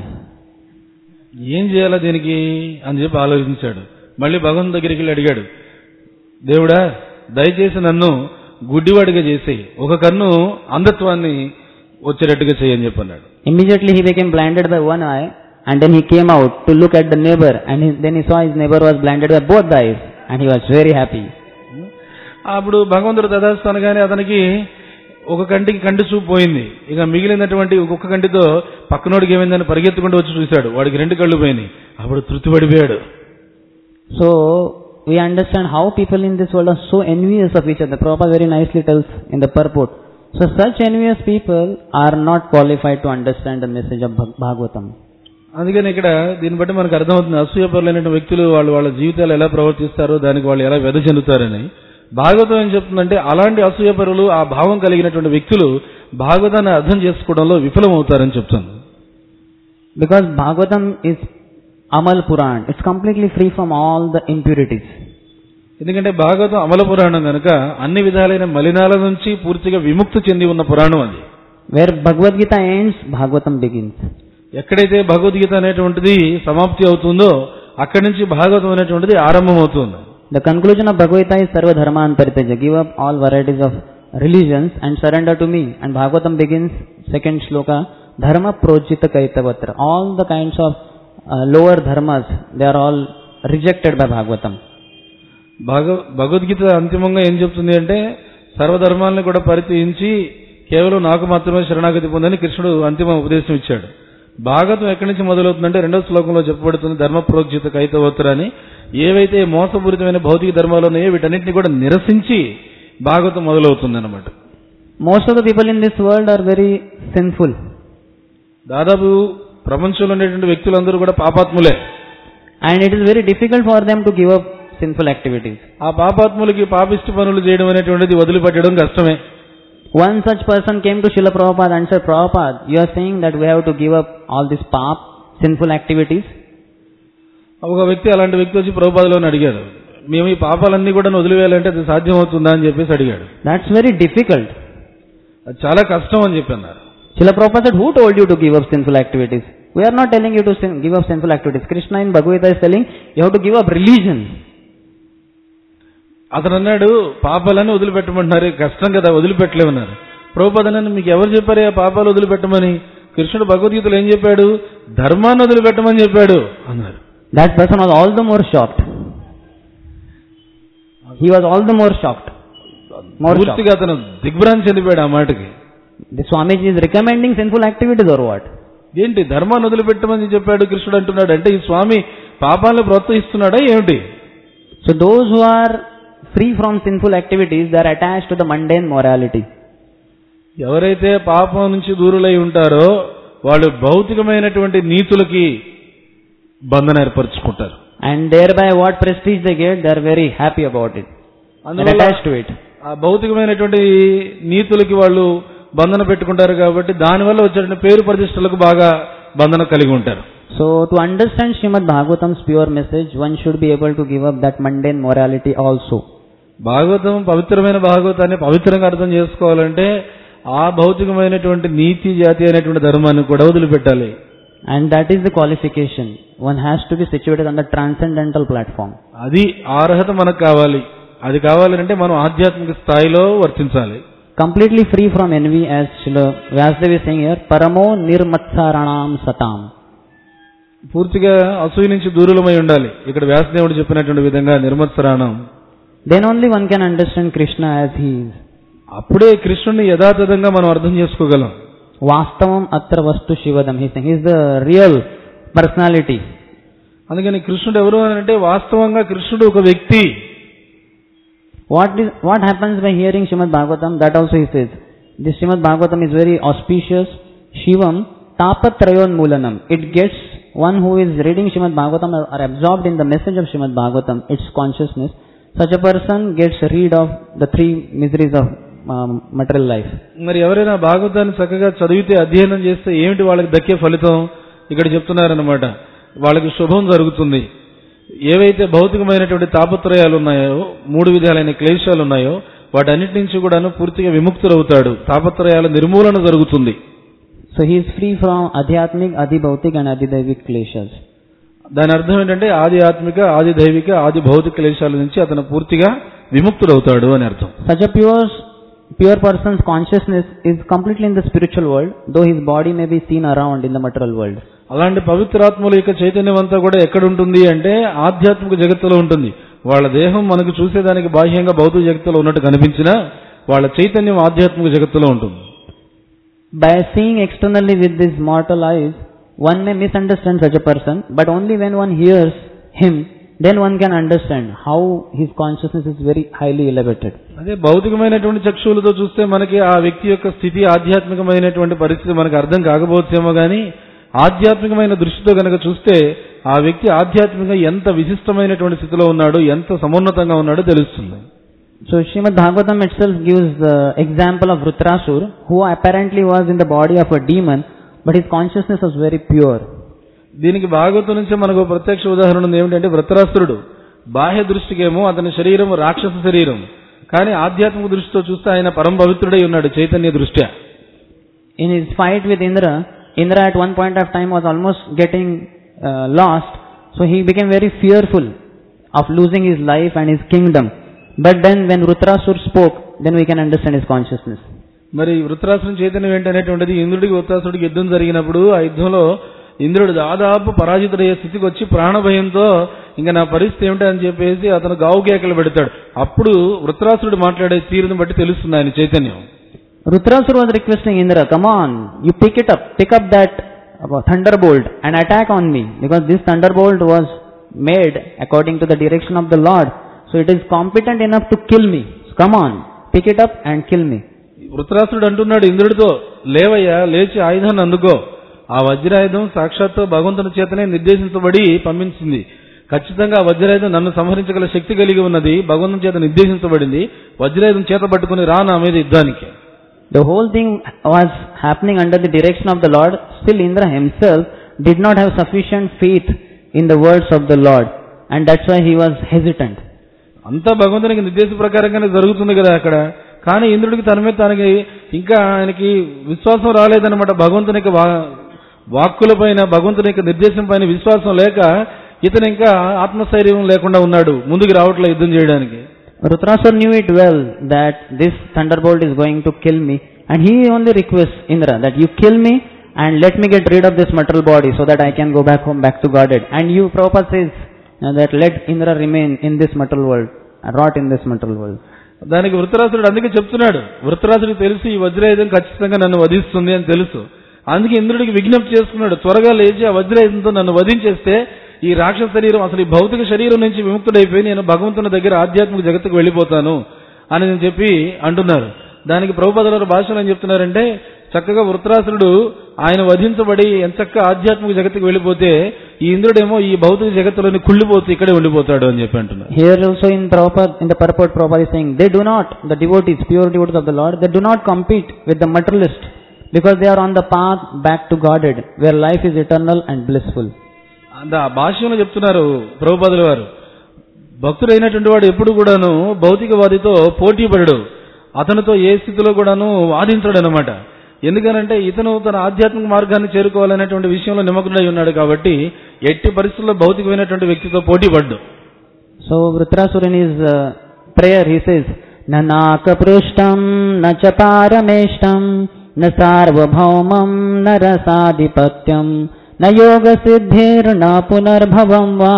ఏం చేయాలా దీనికి అని చెప్పి ఆలోచించాడు మళ్ళీ భగవంతు దగ్గరికి వెళ్ళి అడిగాడు దేవుడా దయచేసి నన్ను గుడ్డివాడిగా చేసి ఒక కన్ను అంధత్వాన్ని వచ్చేటట్టుగా చేయని చెప్పి అన్నాడు Immediately he became blinded by one eye and then he came out to look at the neighbor and he, then he saw his neighbor was blinded by both the eyes and he was very happy. అప్పుడు భగవంతుడు తదాస్తాను కానీ అతనికి ఒక కంటికి కంటి చూపు పోయింది ఇక మిగిలినటువంటి ఒక్కొక్క కంటితో పక్కనోడికి ఏమైందని పరిగెత్తుకుంటూ వచ్చి చూశాడు వాడికి రెండు కళ్ళు పోయినాయి అప్పుడు తృప్తి పడిపోయాడు So we understand how people in this world are so envious of each other. Prabhupada very nicely tells in the purport. So such envious people are not qualified to understand the message of Bhag- Bhagavatam. అందుకని ఇక్కడ దీన్ని బట్టి మనకు అర్థమవుతుంది అసూయపరులైన వ్యక్తులు వాళ్ళు వాళ్ళ జీవితాలు ఎలా ప్రవర్తిస్తారో దానికి వాళ్ళు ఎలా వ్యధ చెందుతారని భాగవతం ఏం చెప్తుందంటే అలాంటి అసూయపరులు ఆ భావం కలిగినటువంటి వ్యక్తులు భాగవతాన్ని అర్థం చేసుకోవడంలో విఫలమవుతారని చెప్తుంది Because Bhagavatam is Amal Puran. It's completely free from all the impurities. ఎందుకంటే భాగవతం అమల పురాణం కనుక అన్ని విధాలైన మలినాల నుంచి పూర్తిగా విముక్తి చెంది ఉన్న పురాణం అది Where Bhagavad Gita ends, Bhagavatam begins. ఎక్కడైతే భగవద్గీత అనేటువంటిది సమాప్తి అవుతుందో అక్కడి నుంచి భాగవతం అనేటువంటిది ఆరంభం అవుతుంది The conclusion of Bhagavad Gita is Sarva Dharman Paritaja. Give up all varieties of religions and surrender to me. And Bhagavatam begins, second shloka, Dharma Projita Kaitavatra. All the kinds of uh, lower dharmas, they are all rejected by Bhagavatam. భగ భగవద్గీత అంతిమంగా ఏం చెప్తుంది అంటే సర్వధర్మాలను కూడా పరిచయించి కేవలం నాకు మాత్రమే శరణాగతి పొందని కృష్ణుడు అంతిమ ఉపదేశం ఇచ్చాడు భాగవతం ఎక్కడి నుంచి మొదలవుతుందంటే రెండో శ్లోకంలో చెప్పబడుతుంది ధర్మ ప్రోజ్జిత కైతవోత్తర అని ఏవైతే మోసపూరితమైన భౌతిక ధర్మాలు ఉన్నాయో వీటన్నిటిని కూడా నిరసించి భాగవతం మొదలవుతుంది అనమాట Most of the people in this world are very sinful. దాదాపు ప్రపంచంలో ఉండేటువంటి వ్యక్తులందరూ కూడా పాపాత్ములే And it is very difficult for them to give up sinful activities. ఆ పాపాత్ములకి పాపిష్టి పనులు చేయడం అనేటువంటిది వదిలిపెట్టడం కష్టమే One such person came to Srila Prabhupada and said, Prabhupada, you are saying that we have to give up all this pap, sinful activities. ఒక వ్యక్తి అలాంటి వ్యక్తి వచ్చి ప్రభుపాదలోని అడిగాడు మేము ఈ పాపాలన్నీ కూడా వదిలివేయాలంటే అది సాధ్యమవుతుందా అని చెప్పేసి అడిగాడు That's very difficult. అది చాలా కష్టం అని చెప్పి అన్నారు Srila Prabhupada said, who told you to give up sinful activities? We are not telling you to sin, give up sinful activities. Krishna in Bhagavad Gita is telling you have to give up religion. అతను అన్నాడు పాపాలన్నీ వదిలిపెట్టమంటున్నారు కష్టం కదా వదిలిపెట్టలేమన్నారు ప్రభుపాదనని మీకు ఎవరు చెప్పారు ఆ పాపాలు వదిలిపెట్టమని కృష్ణుడు భగవద్గీతలో ఏం చెప్పాడు ధర్మాన్ని వదిలిపెట్టమని చెప్పాడు అన్నారు That person was all the more shocked. He was all the more shocked. More shocked. పూర్తిగా అతను దిగ్భ్రాంతి చెందిపోయాడు ఆ మాటకి The Swamiji is recommending sinful activities or what? ఏంటి ధర్మాన్ని వదిలిపెట్టమని చెప్పాడు కృష్ణుడు అంటున్నాడు అంటే ఈ స్వామి పాపాలను ప్రోత్సహిస్తున్నాడా ఏమిటి So those who are free from sinful activities, they are attached to the mundane morality. ఎవరైతే పాపం నుంచి దూరులై ఉంటారో వాళ్ళు భౌతికమైనటువంటి నీతులకి బంధన ఏర్పరచుకుంటారు And thereby what prestige they get, they are very happy about it. And అందువల్ల attached to it. ఆ భౌతికమైనటువంటి నీతులకి వాళ్ళు బంధన పెట్టుకుంటారు కాబట్టి దానివల్ల వచ్చేటువంటి పేరు ప్రతిష్టలకు బాగా బంధన కలిగి ఉంటారు So to understand Srimad Bhagavatam's pure message, one should be able to give up that mundane morality also. Bhagavatam పవిత్రమైన భాగవతాన్ని పవిత్రంగా అర్థం చేసుకోవాలంటే ఆ భౌతికమైనటువంటి నీతి జాతి అనేటువంటి ధర్మాన్ని కూడా వదిలిపెట్టాలి And that is the qualification. One has to be situated on the transcendental platform. అది ఆ అర్హత మనకు కావాలి అది కావాలంటే మనం ఆధ్యాత్మిక స్థాయిలో వర్తించాలి Completely free from envy as Srila Vyasadeva is saying here, Paramo Nirmatsaranam Satam. పూర్తిగా అసూయ నుంచి దూరులమై ఉండాలి ఇక్కడ వ్యాసదేవుడు చెప్పినటువంటి విధంగా నిర్మత్సరాణం Then only one can understand Krishna as he is. అప్పుడే కృష్ణుని యథాతథంగా మనం అర్థం చేసుకోగలం Vastavam atra vastu shivadam. He's saying, he's the real personality. అందుకని కృష్ణుడు ఎవరు అని అంటే వాస్తవంగా కృష్ణుడు ఒక వ్యక్తి What is what happens by hearing Srimad Bhagavatam? That also he says. This Srimad Bhagavatam is very auspicious. Shivam tapatrayon mulanam. It gets one who is reading Srimad Bhagavatam or are absorbed in the message of Srimad Bhagavatam, its consciousness. Such a person gets rid of the three miseries of um, material life. మరి ఎవరైనా భాగవతాన్ని చక్కగా చదివితే అధ్యయనం చేస్తే ఏమిటి వాళ్ళకి దక్కే ఫలితం ఇక్కడ చెప్తున్నారనమాట వాళ్ళకి శుభం జరుగుతుంది ఏవైతే భౌతికమైనటువంటి తాపత్రయాలు ఉన్నాయో మూడు విధాలైన క్లేశాలు ఉన్నాయో వాటన్నిటి నుంచి కూడాను పూర్తిగా విముక్తులవుతాడు తాపత్రయాల నిర్మూలన జరుగుతుంది So he is free from adhyatmic, adhibhautik and adhidaivik kleshas. దాని అర్థం ఏంటంటే ఆది ఆత్మిక ఆది దైవిక ఆది భౌతిక క్లేశాల నుంచి అతను పూర్తిగా విముక్తుడవుతాడు అని అర్థం Such a pure, pure person's consciousness is completely in the spiritual world, though his body may be seen around in the material world. అలాంటి పవిత్రాత్మల యొక్క చైతన్యం అంతా కూడా ఎక్కడ ఉంటుంది అంటే ఆధ్యాత్మిక జగత్తులో ఉంటుంది వాళ్ళ దేహం మనకు చూసేదానికి బాహ్యంగా భౌతిక జగత్తులో ఉన్నట్టు కనిపించినా వాళ్ళ చైతన్యం ఆధ్యాత్మిక జగత్తులో ఉంటుంది By seeing externally with these mortal eyes, one may misunderstand such a person, but only when one hears him, then one can understand how his consciousness is very highly elevated. అదే భౌతికమైనటువంటి చక్షువులతో చూస్తే మనకి ఆ వ్యక్తి యొక్క స్థితి ఆధ్యాత్మికమైనటువంటి పరిస్థితి మనకు అర్థం కాకపోవచ్చేమో కానీ ఆధ్యాత్మికమైన దృష్టితో గనక చూస్తే ఆ వ్యక్తి ఆధ్యాత్మికంగా ఎంత విశిష్టమైనటువంటి స్థితిలో ఉన్నాడు ఎంత సమున్నతంగా ఉన్నాడో తెలుస్తుంది So Srimad Bhagavatam itself gives the example of Rutrasur, who apparently was in the body of a demon, but his consciousness was very pure. దీనికి భాగవతం నుంచి మనకు ఒక ప్రత్యక్ష ఉదాహరణ ఉంది ఏమిటంటే వృత్రాసురుడు బాహ్య దృష్టికేమో అతని శరీరం రాక్షస శరీరం కానీ ఆధ్యాత్మిక దృష్టితో చూస్తే ఆయన పరమ పవిత్రుడై ఉన్నాడు చైతన్య దృష్ట్యా In his fight with Indra, Indra at one point of time was almost getting uh, lost, so he became very fearful of losing his life and his kingdom. But then when Rutrasur spoke, then we can understand his consciousness. మరి వృత్రాసుని చైతన్యం ఏంటనేటువంటిది ఇంద్రుడికి వృత్రాసుడికి యుద్ధం జరిగినప్పుడు ఆ యుద్ధంలో ఇంద్రుడు దాదాపు పరాజితుడయ్యే స్థితికి వచ్చి ప్రాణభయంతో ఇంకా నా పరిస్థితి ఏమిటి అని చెప్పేసి అతను గావు కేకలు పెడతాడు అప్పుడు వృత్రాసుడు మాట్లాడే తీరుని బట్టి తెలుస్తుంది ఆయన చైతన్యం Rutrasur was requesting Indra, come on, you pick it up, pick up that uh, thunderbolt and attack on me. Because this thunderbolt was made according to the direction of the Lord. So it is competent enough to kill me. So come on, pick it up and kill me. వృత్రాసుడు అంటున్నాడు ఇంద్రుడితో లేవయ్యా లేచి ఆయుధాన్ని అందుకో ఆ వజ్రాయుధం సాక్షాత్తు భగవంతుని చేతనే నిర్దేశించబడి పంపించింది ఖచ్చితంగా ఆ వజ్రాయుధం నన్ను సంహరించగల శక్తి కలిగి ఉన్నది భగవంతుని చేత నిర్దేశించబడింది వజ్రాయుధం చేత పట్టుకుని రా నా మీద యుద్ధానికి The whole thing was happening under the direction of the Lord. Still Indra himself did not have sufficient faith in the words of the Lord. And that's why he was hesitant. అంతా భగవంతునికి నిర్దేశ ప్రకారంగానే జరుగుతుంది కదా అక్కడ కానీ ఇంద్రుడికి తన మీద తనకి ఇంకా ఆయనకి విశ్వాసం రాలేదన్నమాట భగవంతుని యొక్క వా- వాక్కుల పైన భగవంతుని యొక్క నిర్దేశం పైన విశ్వాసం లేక ఇతను ఇంకా ఆత్మస్థైర్యం లేకుండా ఉన్నాడు ముందుకు రావట్లే యుద్ధం చేయడానికి Rutrasur knew it well that this thunderbolt is going to kill me and he only requests Indra that you kill me and let me get rid of this material body so that I can go back home, back to Godhead. And you, Prabhupada says uh, that let Indra remain in this material world, uh, rot in this material world. దానికి వృత్తరాసుడు అందుకే చెప్తున్నాడు వృత్తరాసుడికి తెలుసు ఈ వజ్రాయుధం ఖచ్చితంగా నన్ను వధిస్తుంది అని తెలుసు అందుకే ఇంద్రుడికి విజ్ఞప్తి చేసుకున్నాడు త్వరగా లేచి ఆ వజ్రాయుధంతో నన్ను వధించేస్తే ఈ రాక్షస శరీరం అసలు ఈ భౌతిక శరీరం నుంచి విముక్తుడైపోయి నేను భగవంతుని దగ్గర ఆధ్యాత్మిక జగత్తుకు వెళ్ళిపోతాను అని నేను చెప్పి అంటున్నారు దానికి ప్రభుపదల భాషలో ఏం చెప్తున్నారంటే చక్కగా వృత్రాసురుడు ఆయన వధించబడి ఎంచక్క ఆధ్యాత్మిక జగత్తుకు వెళ్ళిపోతే ఈ ఇంద్రుడేమో ఈ భౌతిక జగత్తులోని కుళ్ళిపోతూ ఇక్కడే ఉండిపోతాడు అని చెప్పి అంటున్నారు Here also in Prabhupada, in the purport Prabhupada is saying, they do not, the devotees, pure devotees of the Lord, they do not compete with the materialist because they are on the path back to Godhead where life is eternal and blissful. అంత ఆ భాష్యంలో చెప్తున్నారు ప్రభుపాదుల వారు భక్తుడైనటువంటి వాడు ఎప్పుడు కూడాను భౌతికవాదితో పోటీ పడడు అతనితో ఏ స్థితిలో కూడాను వాదించడు అనమాట ఎందుకనంటే ఇతను తన ఆధ్యాత్మిక మార్గాన్ని చేరుకోవాలనేటువంటి విషయంలో నిమగ్నుడై ఉన్నాడు కాబట్టి ఎట్టి పరిస్థితుల్లో భౌతికమైనటువంటి వ్యక్తితో పోటీ పడ్డు So Vritrasura in his uh, prayer he says, Na nakaprushtam, na cha parameshtam, na sarvabhaumam, na rasadhipatyam, na yoga siddhir, na punarbhavam va,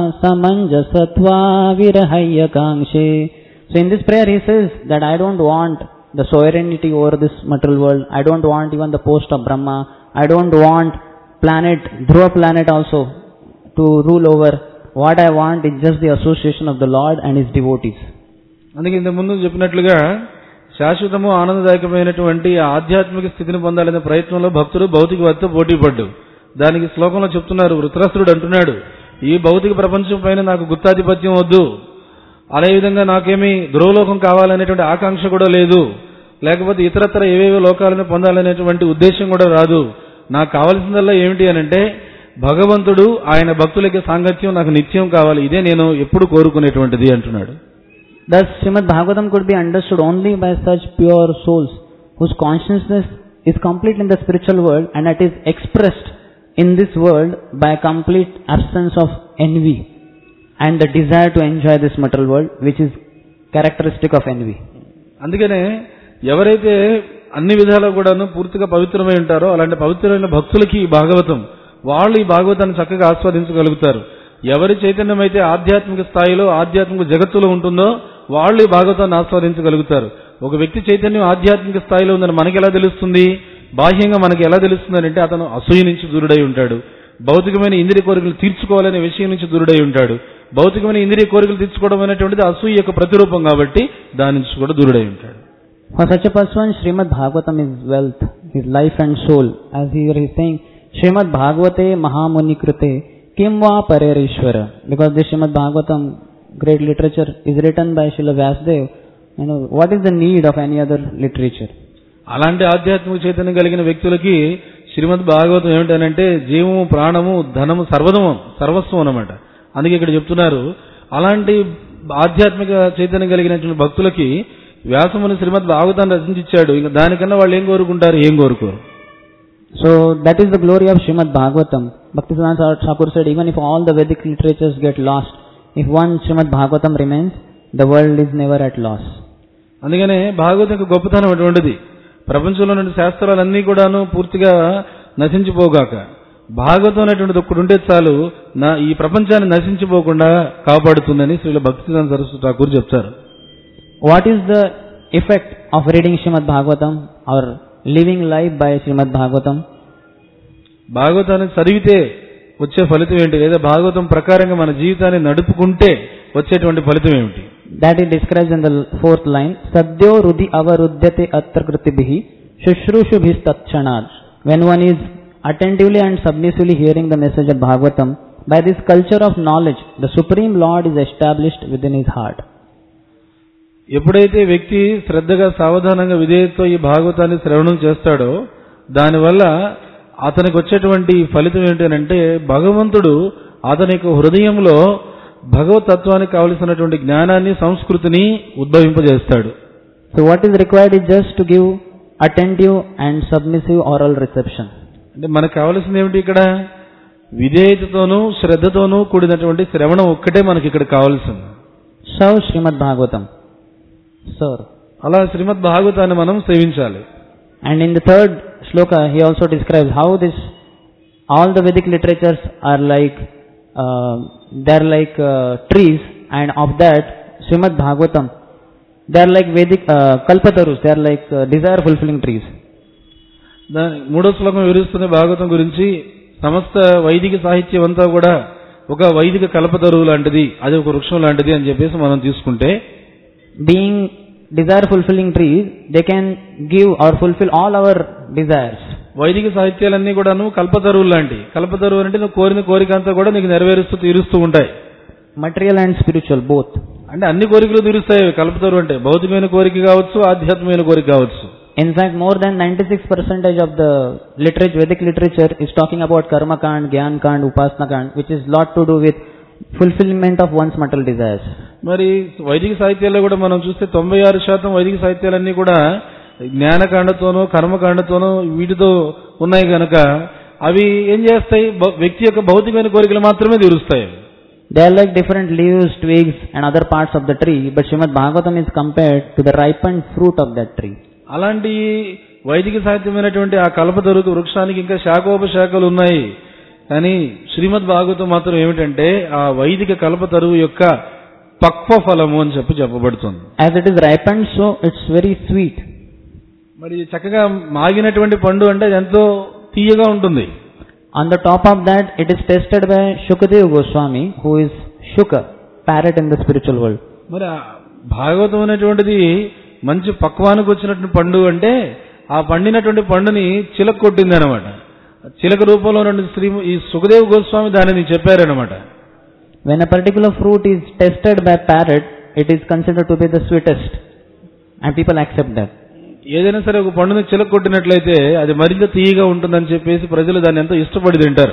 samanjasatva virahaya kangshe. So in this prayer he says that I don't want the sovereignty over this material world. I don't want even the post of Brahma. I don't want planet, Dhruva planet also to rule over. What I want is just the association of the Lord and His devotees. అందుకే ఇంత ముందు చెప్పినట్లుగా శాశ్వతము ఆనందదాయకమైనటువంటి ఆ ఆధ్యాత్మిక స్థితిని పొందాలనే ప్రయత్నంలో భక్తుడు భౌతికవాదితో పోటీ పడ్డు దానికి శ్లోకంలో చెప్తున్నారు వృత్రాసురుడు అంటున్నాడు ఈ భౌతిక ప్రపంచం పైన నాకు గుత్తాధిపత్యం వద్దు అదేవిధంగా నాకేమీ ధ్రువలోకం కావాలనేటువంటి ఆకాంక్ష కూడా లేదు లేకపోతే ఇతరత్ర ఏవేవో లోకాలను పొందాలనేటువంటి ఉద్దేశం కూడా రాదు నాకు కావాల్సిందల్లా ఏమిటి అనంటే భగవంతుడు ఆయన భక్తులకి సాంగత్యం నాకు నిత్యం కావాలి ఇదే నేను ఎప్పుడు కోరుకునేటువంటిది అంటున్నాడు Thus, Srimad Bhagavatam could be understood only by such pure souls whose consciousness is complete in the spiritual world and that is expressed in this world by complete absence of envy and the desire to enjoy this material world, which is characteristic of envy. అందుకనే ఎవరైతే అన్ని విధాలా కూడాను పూర్తిగా పవిత్రమై ఉంటారో అలాంటి పవిత్రమైన భక్తులకి ఈ భాగవతం వాళ్ళు ఈ భాగవతాన్ని చక్కగా ఆస్వాదించగలుగుతారు ఎవరి చైతన్యం అయితే ఆధ్యాత్మిక స్థాయిలో ఆధ్యాత్మిక జగత్తులో ఉంటుందో వాళ్ళు ఈ భాగవతాన్ని ఆస్వాదించగలుగుతారు ఒక వ్యక్తి చైతన్యం ఆధ్యాత్మిక స్థాయిలో ఉందని మనకి ఎలా తెలుస్తుంది బాహ్యంగా మనకి ఎలా తెలుస్తుంది అంటే అతను అసూయ నుంచి దూరుడై ఉంటాడు భౌతికమైన ఇంద్రియ కోరికలు తీర్చుకోవాలనే విషయం నుంచి దూరుడై ఉంటాడు భౌతికమైన ఇంద్రియ కోరికలు తీర్చుకోవడం అనేటువంటిది అసూయ యొక్క ప్రతిరూపం కాబట్టి దాని నుంచి కూడా దూరుడై ఉంటాడు For such a person, Srimad Bhagavatam is wealth, his life and soul. As here he is saying, Srimad Bhagavate Mahamuni Krute Kim va Parerishwara. Because this Srimad Bhagavatam, great literature, is written by Srila Vyasdev. You know, what is the need of any other literature? అలాంటి ఆధ్యాత్మిక చైతన్యం కలిగిన వ్యక్తులకి శ్రీమద్ భాగవతం ఏమిటనంటే జీవము ప్రాణము ధనము సర్వదము సర్వస్వం అన్నమాట అందుకే ఇక్కడ చెప్తున్నారు అలాంటి ఆధ్యాత్మిక చైతన్యం కలిగినటువంటి భక్తులకి వ్యాసముని శ్రీమద్ భాగవతాన్ని రచించాడు ఇంకా దానికన్నా వాళ్ళు ఏం కోరుకుంటారు ఏం కోరుకోరు So that is the glory of Srimad Bhagavatam. Bhaktisiddhanta Thakur said, even if all the Vedic literatures get lost, if one Srimad Bhagavatam remains, the world is never at loss. అందుకనే భాగవతం యొక్క గొప్పతనం అటువంటిది ప్రపంచంలో నుండి శాస్త్రాలన్నీ కూడాను పూర్తిగా నశించిపోగాక భాగవతం అనేటువంటిది ఒక్కటి ఉంటే చాలు నా ఈ ప్రపంచాన్ని నశించిపోకుండా కాపాడుతుందని శ్రీల భక్తిదాన సరస్వతి ఠాకూర్ చెప్తారు What is the effect of reading Srimad Bhagavatam or living life by Srimad Bhagavatam? భాగవతాన్ని చదివితే వచ్చే ఫలితం ఏంటి లేదా భాగవతం ప్రకారంగా మన జీవితాన్ని నడుపుకుంటే వచ్చేటువంటి ఫలితం ఏమిటి That is described in the fourth line. Sadyo rudhi avarudyate atra kritibhihi shushrushuphis tatchanad. When one is attentively and submissively hearing the message of Bhagavatam, by this culture of knowledge, the Supreme Lord is established within his heart. ఎప్పుడైతే వ్యక్తి శ్రద్ధగా సావధానంగా విధేయతతో ఈ భాగవతాన్ని శ్రవణం చేస్తాడో దానివల్ల అతనికి వచ్చేటువంటి ఫలితం ఏంటంటే భగవంతుడు అతని యొక్క హృదయంలో భగవతత్వానికి కావలసినటువంటి జ్ఞానాన్ని సంస్కృతిని ఉద్భవింపజేస్తాడు So what is required is just to give attentive and submissive oral reception. అంటే మనకు కావలసింది ఏమిటి ఇక్కడ విధేయతతోనూ శ్రద్ధతోనూ కూడినటువంటి శ్రవణం ఒక్కటే మనకి ఇక్కడ కావలసింది Serve Srimad Bhagavatam. Sir. అలా శ్రీమద్ భాగవతాన్ని మనం సేవించాలి And in the third shloka, he also describes how this, all the Vedic literatures are like, uh, they're like uh, trees, and of that, Srimad Bhagavatam, they're like Vedic uh, kalpatarus, they're like uh, desire fulfilling trees. దాని మూడో శ్లోకం వివరిస్తున్న భాగవతం గురించి సమస్త వైదిక సాహిత్యం అంతా కూడా ఒక వైదిక కల్పతరువు లాంటిది అది ఒక వృక్షం లాంటిది అని చెప్పేసి మనం తీసుకుంటే Being desire fulfilling trees, they can give or fulfill all our desires. వైదిక సాహిత్యాలన్నీ కూడాను కల్పతరువులు లాంటి కల్పతరువు అంటే నువ్వు కోరిన కోరిక అంతా కూడా నీకు నెరవేరుస్తూ తీరుస్తూ ఉంటాయి Material and spiritual, both. అంటే అన్ని కోరికలు తీరుస్తాయి అవి కల్పతరువు అంటే భౌతికమైన కోరిక కావచ్చు ఆధ్యాత్మికమైన కోరిక కావచ్చు In fact, more than 96% of the literature, Vedic literature is talking about Karma Kand, Gyan Kand, Upasana Kand, which is lot to do with fulfillment of one's material desires. మరి వైదిక సాహిత్యాల్లో కూడా మనం చూస్తే తొంభై ఆరు శాతం వైదిక సాహిత్యాలన్నీ కూడా జ్ఞానకాండతోనూ కర్మకాండతోనూ వీటితో ఉన్నాయి కనుక అవి ఏం చేస్తాయి భౌ- వ్యక్తి యొక్క భౌతికమైన కోరికలు మాత్రమే తీరుస్తాయి They are like different leaves, twigs and other parts of the tree, but Srimad Bhagavatam is compared to the ripened fruit of that tree. అలాంటి వైదిక సాహిత్యమైనటువంటి ఆ కల్పతరుకు వృక్షానికి ఇంకా శాఖోపశాఖలు ఉన్నాయి కానీ శ్రీమద్ భాగవతం మాత్రం ఏమిటంటే ఆ వైదిక కల్పతరువు యొక్క పక్వ ఫలము అని చెప్పి చెప్పబడుతుంది As it is ripened, so it's very sweet. మరి చక్కగా మాగినటువంటి పండు అంటే అది ఎంతో తీయగా ఉంటుంది On the top of that, it is tested by Shukadeva Goswami, who is Shuka, parrot in the spiritual world. మరి ఆ భాగవతం అనేటువంటిది మంచి పక్వానికి వచ్చినటువంటి పండు అంటే ఆ పండినటువంటి పండుని చిలక కొట్టింది అనమాట చిలక రూపంలో నుండి శ్రీ ఈ సుఖదేవ్ గోస్వామి దానిని చెప్పారనమాట When a particular fruit is tested by parrot, it is considered to be the sweetest. And people accept that. ఏదైనా సరే ఒక పండుని చిలక కొట్టినట్లయితే అది మరింత తీయగా ఉంటుందని చెప్పేసి ప్రజలు దాన్ని ఎంతో ఇష్టపడి తింటారు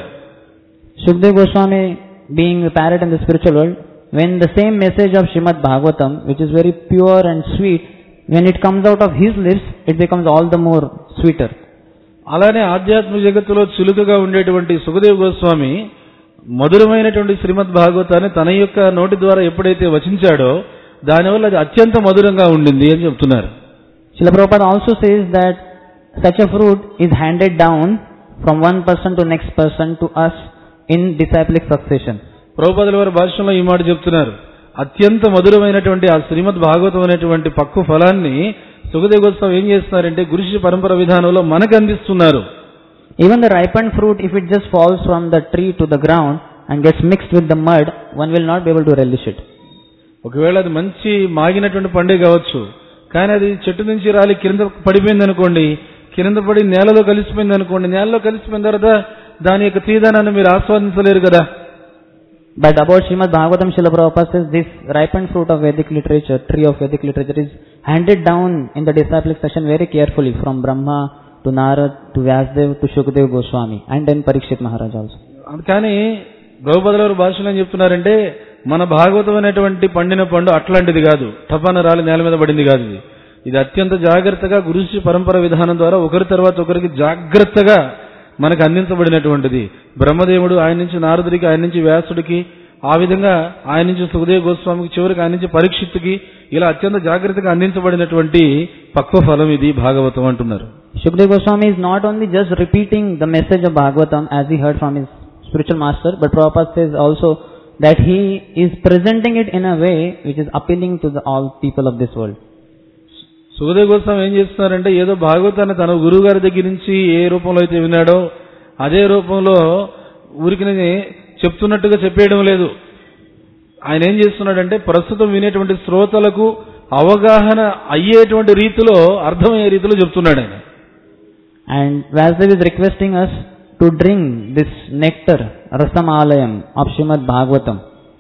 Shukdev Goswami, being a parrot in the spiritual world, when the same message of Srimad Bhagavatam, which is very pure and sweet, when it comes out of his lips, it becomes all the more sweeter. అలానే ఆధ్యాత్మిక జగత్తులో చులుకగా ఉండేటువంటి సుఖదేవ్ గోస్వామి మధురమైనటువంటి శ్రీమద్ భాగవతాన్ని తన యొక్క నోటి ద్వారా ఎప్పుడైతే వచించాడో దానివల్ల అది అత్యంత మధురంగా ఉండింది అని చెప్తున్నారు Srila Prabhupada also says that such a fruit is handed down from one person to next person to us in disciplic succession. ప్రభుపదుల వారి భాషలో ఈ మాట చెప్తున్నారు అత్యంత మధురమైనటువంటి ఆ శ్రీమద్ భాగవతం అనేటువంటి పక్కు ఫలాన్ని సుఖదేవ్ గోస్వామి ఏం చేస్తున్నారంటే గురుశిష్య పరంపర విధానంలో మనకు అందిస్తున్నారు Even the ripened fruit, if it just falls from the tree to the ground and gets mixed with the mud, one will not be able to relish it. ఒకవేళ అది మంచి మాగినటువంటి పండే కావచ్చు కానీ అది చెట్టు నుంచి రాలి కింద పడిపోయింది అనుకోండి కింద పడి నేలలో కలిసిపోయింది అనుకోండి నేలలో కలిసిపోయిన తర్వాత దాని యొక్క తీదానాన్ని మీరు ఆస్వాదించలేరు కదా But about Srimad Bhagavatam, Srila Prabhupada says this ripened fruit of Vedic literature, tree of Vedic literature is handed down in the disciplic session very carefully from Brahma to Narad to Vyasdev to Shukdev Goswami and then Parikshit Maharaj also. కానీ గౌపదుల వారి భాషలో ఏం చెప్తున్నారంటే మన భాగవతం అనేటువంటి పండిన పండు అట్లాంటిది కాదు టపాన రాలి నేల మీద పడింది కాదు ఇది ఇది అత్యంత జాగ్రత్తగా గురుశి పరంపర విధానం ద్వారా ఒకరి తర్వాత ఒకరికి జాగ్రత్తగా మనకు అందించబడినటువంటిది బ్రహ్మదేవుడు ఆయన నుంచి నారదుడికి ఆయన నుంచి వ్యాసుడికి ఆ విధంగా ఆయన నుంచి సుఖదేవ్ గోస్వామికి చివరికి ఆయన నుంచి పరీక్షిత్తుకి ఇలా అత్యంత జాగ్రత్తగా అందించబడినటువంటి పక్వ ఫలం ఇది భాగవతం అంటున్నారు Shukdev Goswami is not only just repeating the message of Bhagavatam as he heard from his spiritual master, but Prabhupada says also that he is presenting it in a way which is appealing to the, all people of this world. Sukhdev Goswami ఏం చేస్తున్నారంటే ఏదో భాగవతాన్ని తన గురువు గారి దగ్గర నుంచి ఏ రూపంలో అయితే విన్నాడో అదే రూపంలో ఊరికి చెప్తున్నట్టుగా చెప్పేయడం లేదు ఆయన ఏం చేస్తున్నాడంటే ప్రస్తుతం వినేటువంటి శ్రోతలకు అవగాహన అయ్యేటువంటి రీతిలో అర్థమయ్యే రీతిలో చెప్తున్నాడు ఆయన And Vasudev is requesting us to drink this nectar, Rasamalayam of Srimad Bhagavatam.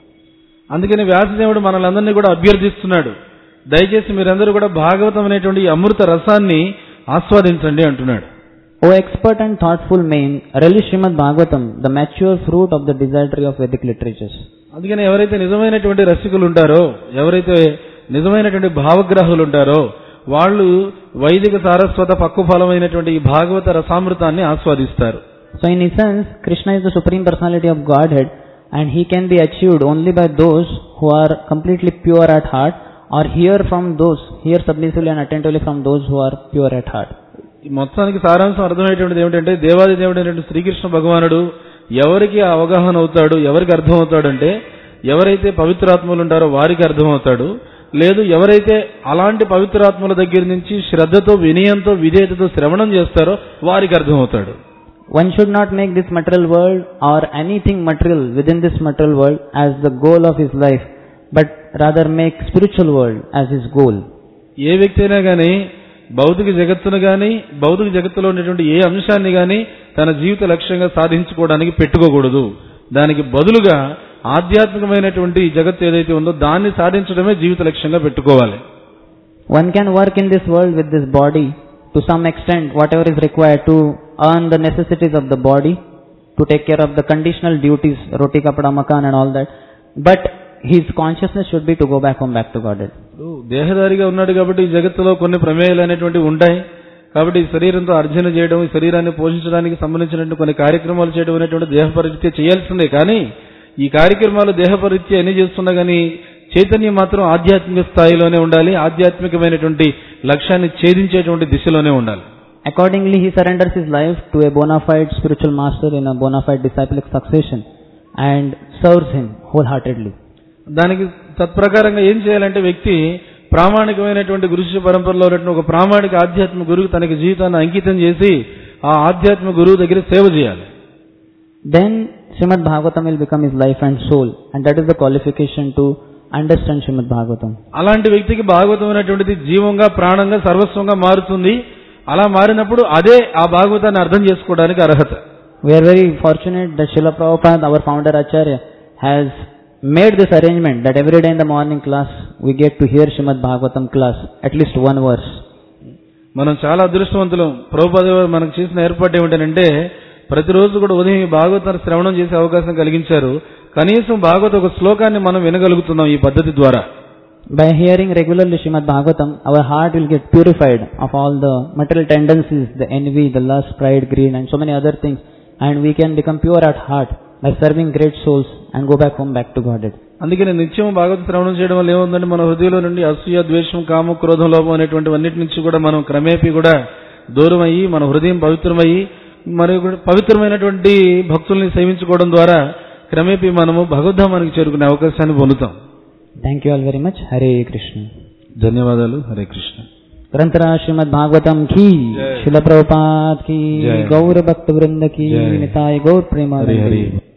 అందుకని వ్యాసదేవుడు మనలందరినీ కూడా అభ్యర్థిస్తున్నాడు దయచేసి మీరందరూ కూడా భాగవతం అనేటువంటి ఈ అమృత రసాన్ని ఆస్వాదించండి అంటున్నాడు O expert and thoughtful man, relish Srimad Bhagavatam, the mature fruit of the desire tree of Vedic literatures. అందుకని ఎవరైతే నిజమైనటువంటి రసికులు ఉంటారో ఎవరైతే నిజమైనటువంటి భావగ్రాహులు ఉంటారో వాళ్ళు వైదిక సారస్వత పక్వ ఫలమైనటువంటి ఈ భాగవత రసామృతాన్ని ఆస్వాదిస్తారు So in essence, Krishna is the supreme personality of Godhead and he can be achieved only by those who are completely pure at heart or hear from those, hear submissively and attentively from those who are pure at heart. ఈ మొత్తానికి సారాంశం అర్థమయ్యేటువంటిది ఏమిటంటే దేవాది దేవుడైనటువంటి శ్రీకృష్ణ భగవానుడు ఎవరికి ఆ అవగాహన అవుతాడు ఎవరికి అర్థం అవుతాడంటే ఎవరైతే పవిత్రాత్మలు ఉంటారో వారికి అర్థమవుతాడు లేదు ఎవరైతే అలాంటి పవిత్రాత్మల దగ్గర నుంచి శ్రద్ధతో వినయంతో విధేయతతో శ్రవణం చేస్తారో వారికి అర్థమవుతాడు One should not make this material world or anything material within this material world as the goal of his life, but rather make spiritual world as his goal. ఏ వ్యక్తి అయినా కానీ భౌతిక జగత్తును కానీ భౌతిక జగత్తులో ఉండేటువంటి ఏ అంశాన్ని కానీ తన జీవిత లక్ష్యంగా సాధించుకోవడానికి పెట్టుకోకూడదు దానికి బదులుగా ఆధ్యాత్మికమైనటువంటి ఈ జగత్తు ఏదైతే ఉందో దాన్ని సాధించడమే జీవిత లక్ష్యంగా పెట్టుకోవాలి One can work in this world with this body to some extent, whatever is required to earn the necessities of the body, to take care of the conditional duties, roti kapda makan and all that. But his consciousness should be to go back home, back to Godhead. ఇప్పుడు దేహదారిగా ఉన్నాడు కాబట్టి ఈ జగత్తులో కొన్ని ప్రమేయాలు అనేటువంటివి ఉంటాయి కాబట్టి ఈ శరీరంతో అర్జన చేయడం ఈ శరీరాన్ని పోషించడానికి సంబంధించినటువంటి కొన్ని కార్యక్రమాలు చేయడం అనేటువంటి దేహ పరిస్థితి చేయాల్సిందే కానీ ఈ కార్యక్రమాలు దేహ పరిస్థితి ఎన్ని చేస్తున్నా కానీ చైతన్యం మాత్రం ఆధ్యాత్మిక స్థాయిలోనే ఉండాలి ఆధ్యాత్మికమైనటువంటి లక్ష్యాన్ని ఛేదించేటువంటి దిశలోనే ఉండాలి Accordingly, he surrenders his life to a bona fide spiritual master in a bona fide disciplic succession and serves him wholeheartedly. దానికి తత్ప్రకారంగా ఏం చేయాలంటే వ్యక్తి ప్రామాణికమైనటువంటి గురుశిష్య పరంపరలో ఉన్నటువంటి ఒక ప్రామాణిక ఆధ్యాత్మిక గురువు తనకి జీవితాన్ని అంకితం చేసి ఆ ఆధ్యాత్మిక గురువు దగ్గర సేవ చేయాలి Then Srimad Bhagavatam will become his life and soul, and that is the qualification to understand Srimad Bhagavatam. అలాంటి వ్యక్తికి భాగవతం అనేటువంటిది జీవంగా ప్రాణంగా సర్వస్వంగా మారుతుంది అలా మారినప్పుడు అదే ఆ భాగవతాన్ని అర్థం చేసుకోవడానికి అర్హత We are very fortunate that Srila Prabhupada, our founder Acharya, has made this arrangement that every day in the morning class we get to hear Srimad Bhagavatam class, at least one verse. మనం చాలా అదృష్టవంతులం ప్రభుపాద వారు మనకు చేసిన ఏర్పాటు ఏమిటంటే ప్రతిరోజు కూడా ఉదయం ఈ భాగవతాన్ని శ్రవణం చేసే అవకాశం కలిగించారు కనీసం భాగవత ఒక శ్లోకాన్ని మనం వినగలుగుతున్నాం ఈ పద్ధతి ద్వారా By hearing regularly Srimad Bhagavatam, our heart will get purified of all the material tendencies, the envy, the lust, pride, greed, and so many other things, and we can become pure at heart by serving great souls and go back home, back to Godhead. అందుకని నిత్యం భాగవత శ్రవణం చేయడం వల్ల ఏముందంటే మన హృదయంలో నుండి అసూయ ద్వేషం కామ క్రోధం లోపం అనేటువంటి అన్నిటి నుంచి కూడా మనం క్రమేపీ కూడా దూరం అయ్యి మన హృదయం పవిత్రమయ్యి మరియు కూడా పవిత్రమైనటువంటి భక్తుల్ని సేవించుకోవడం ద్వారా క్రమేపీ మనము భగవద్ధామానికి చేరుకునే అవకాశాన్ని పొందుతాం Thank you all very much. Hare Krishna. ధన్యవాదాలు హరే కృష్ణ ग्रंथरा श्रीमद भागवतम की जय। शिल प्रभुपाद की जय। गौर भक्त वृंद की जय। निताय गौर प्रेमा हरे हरे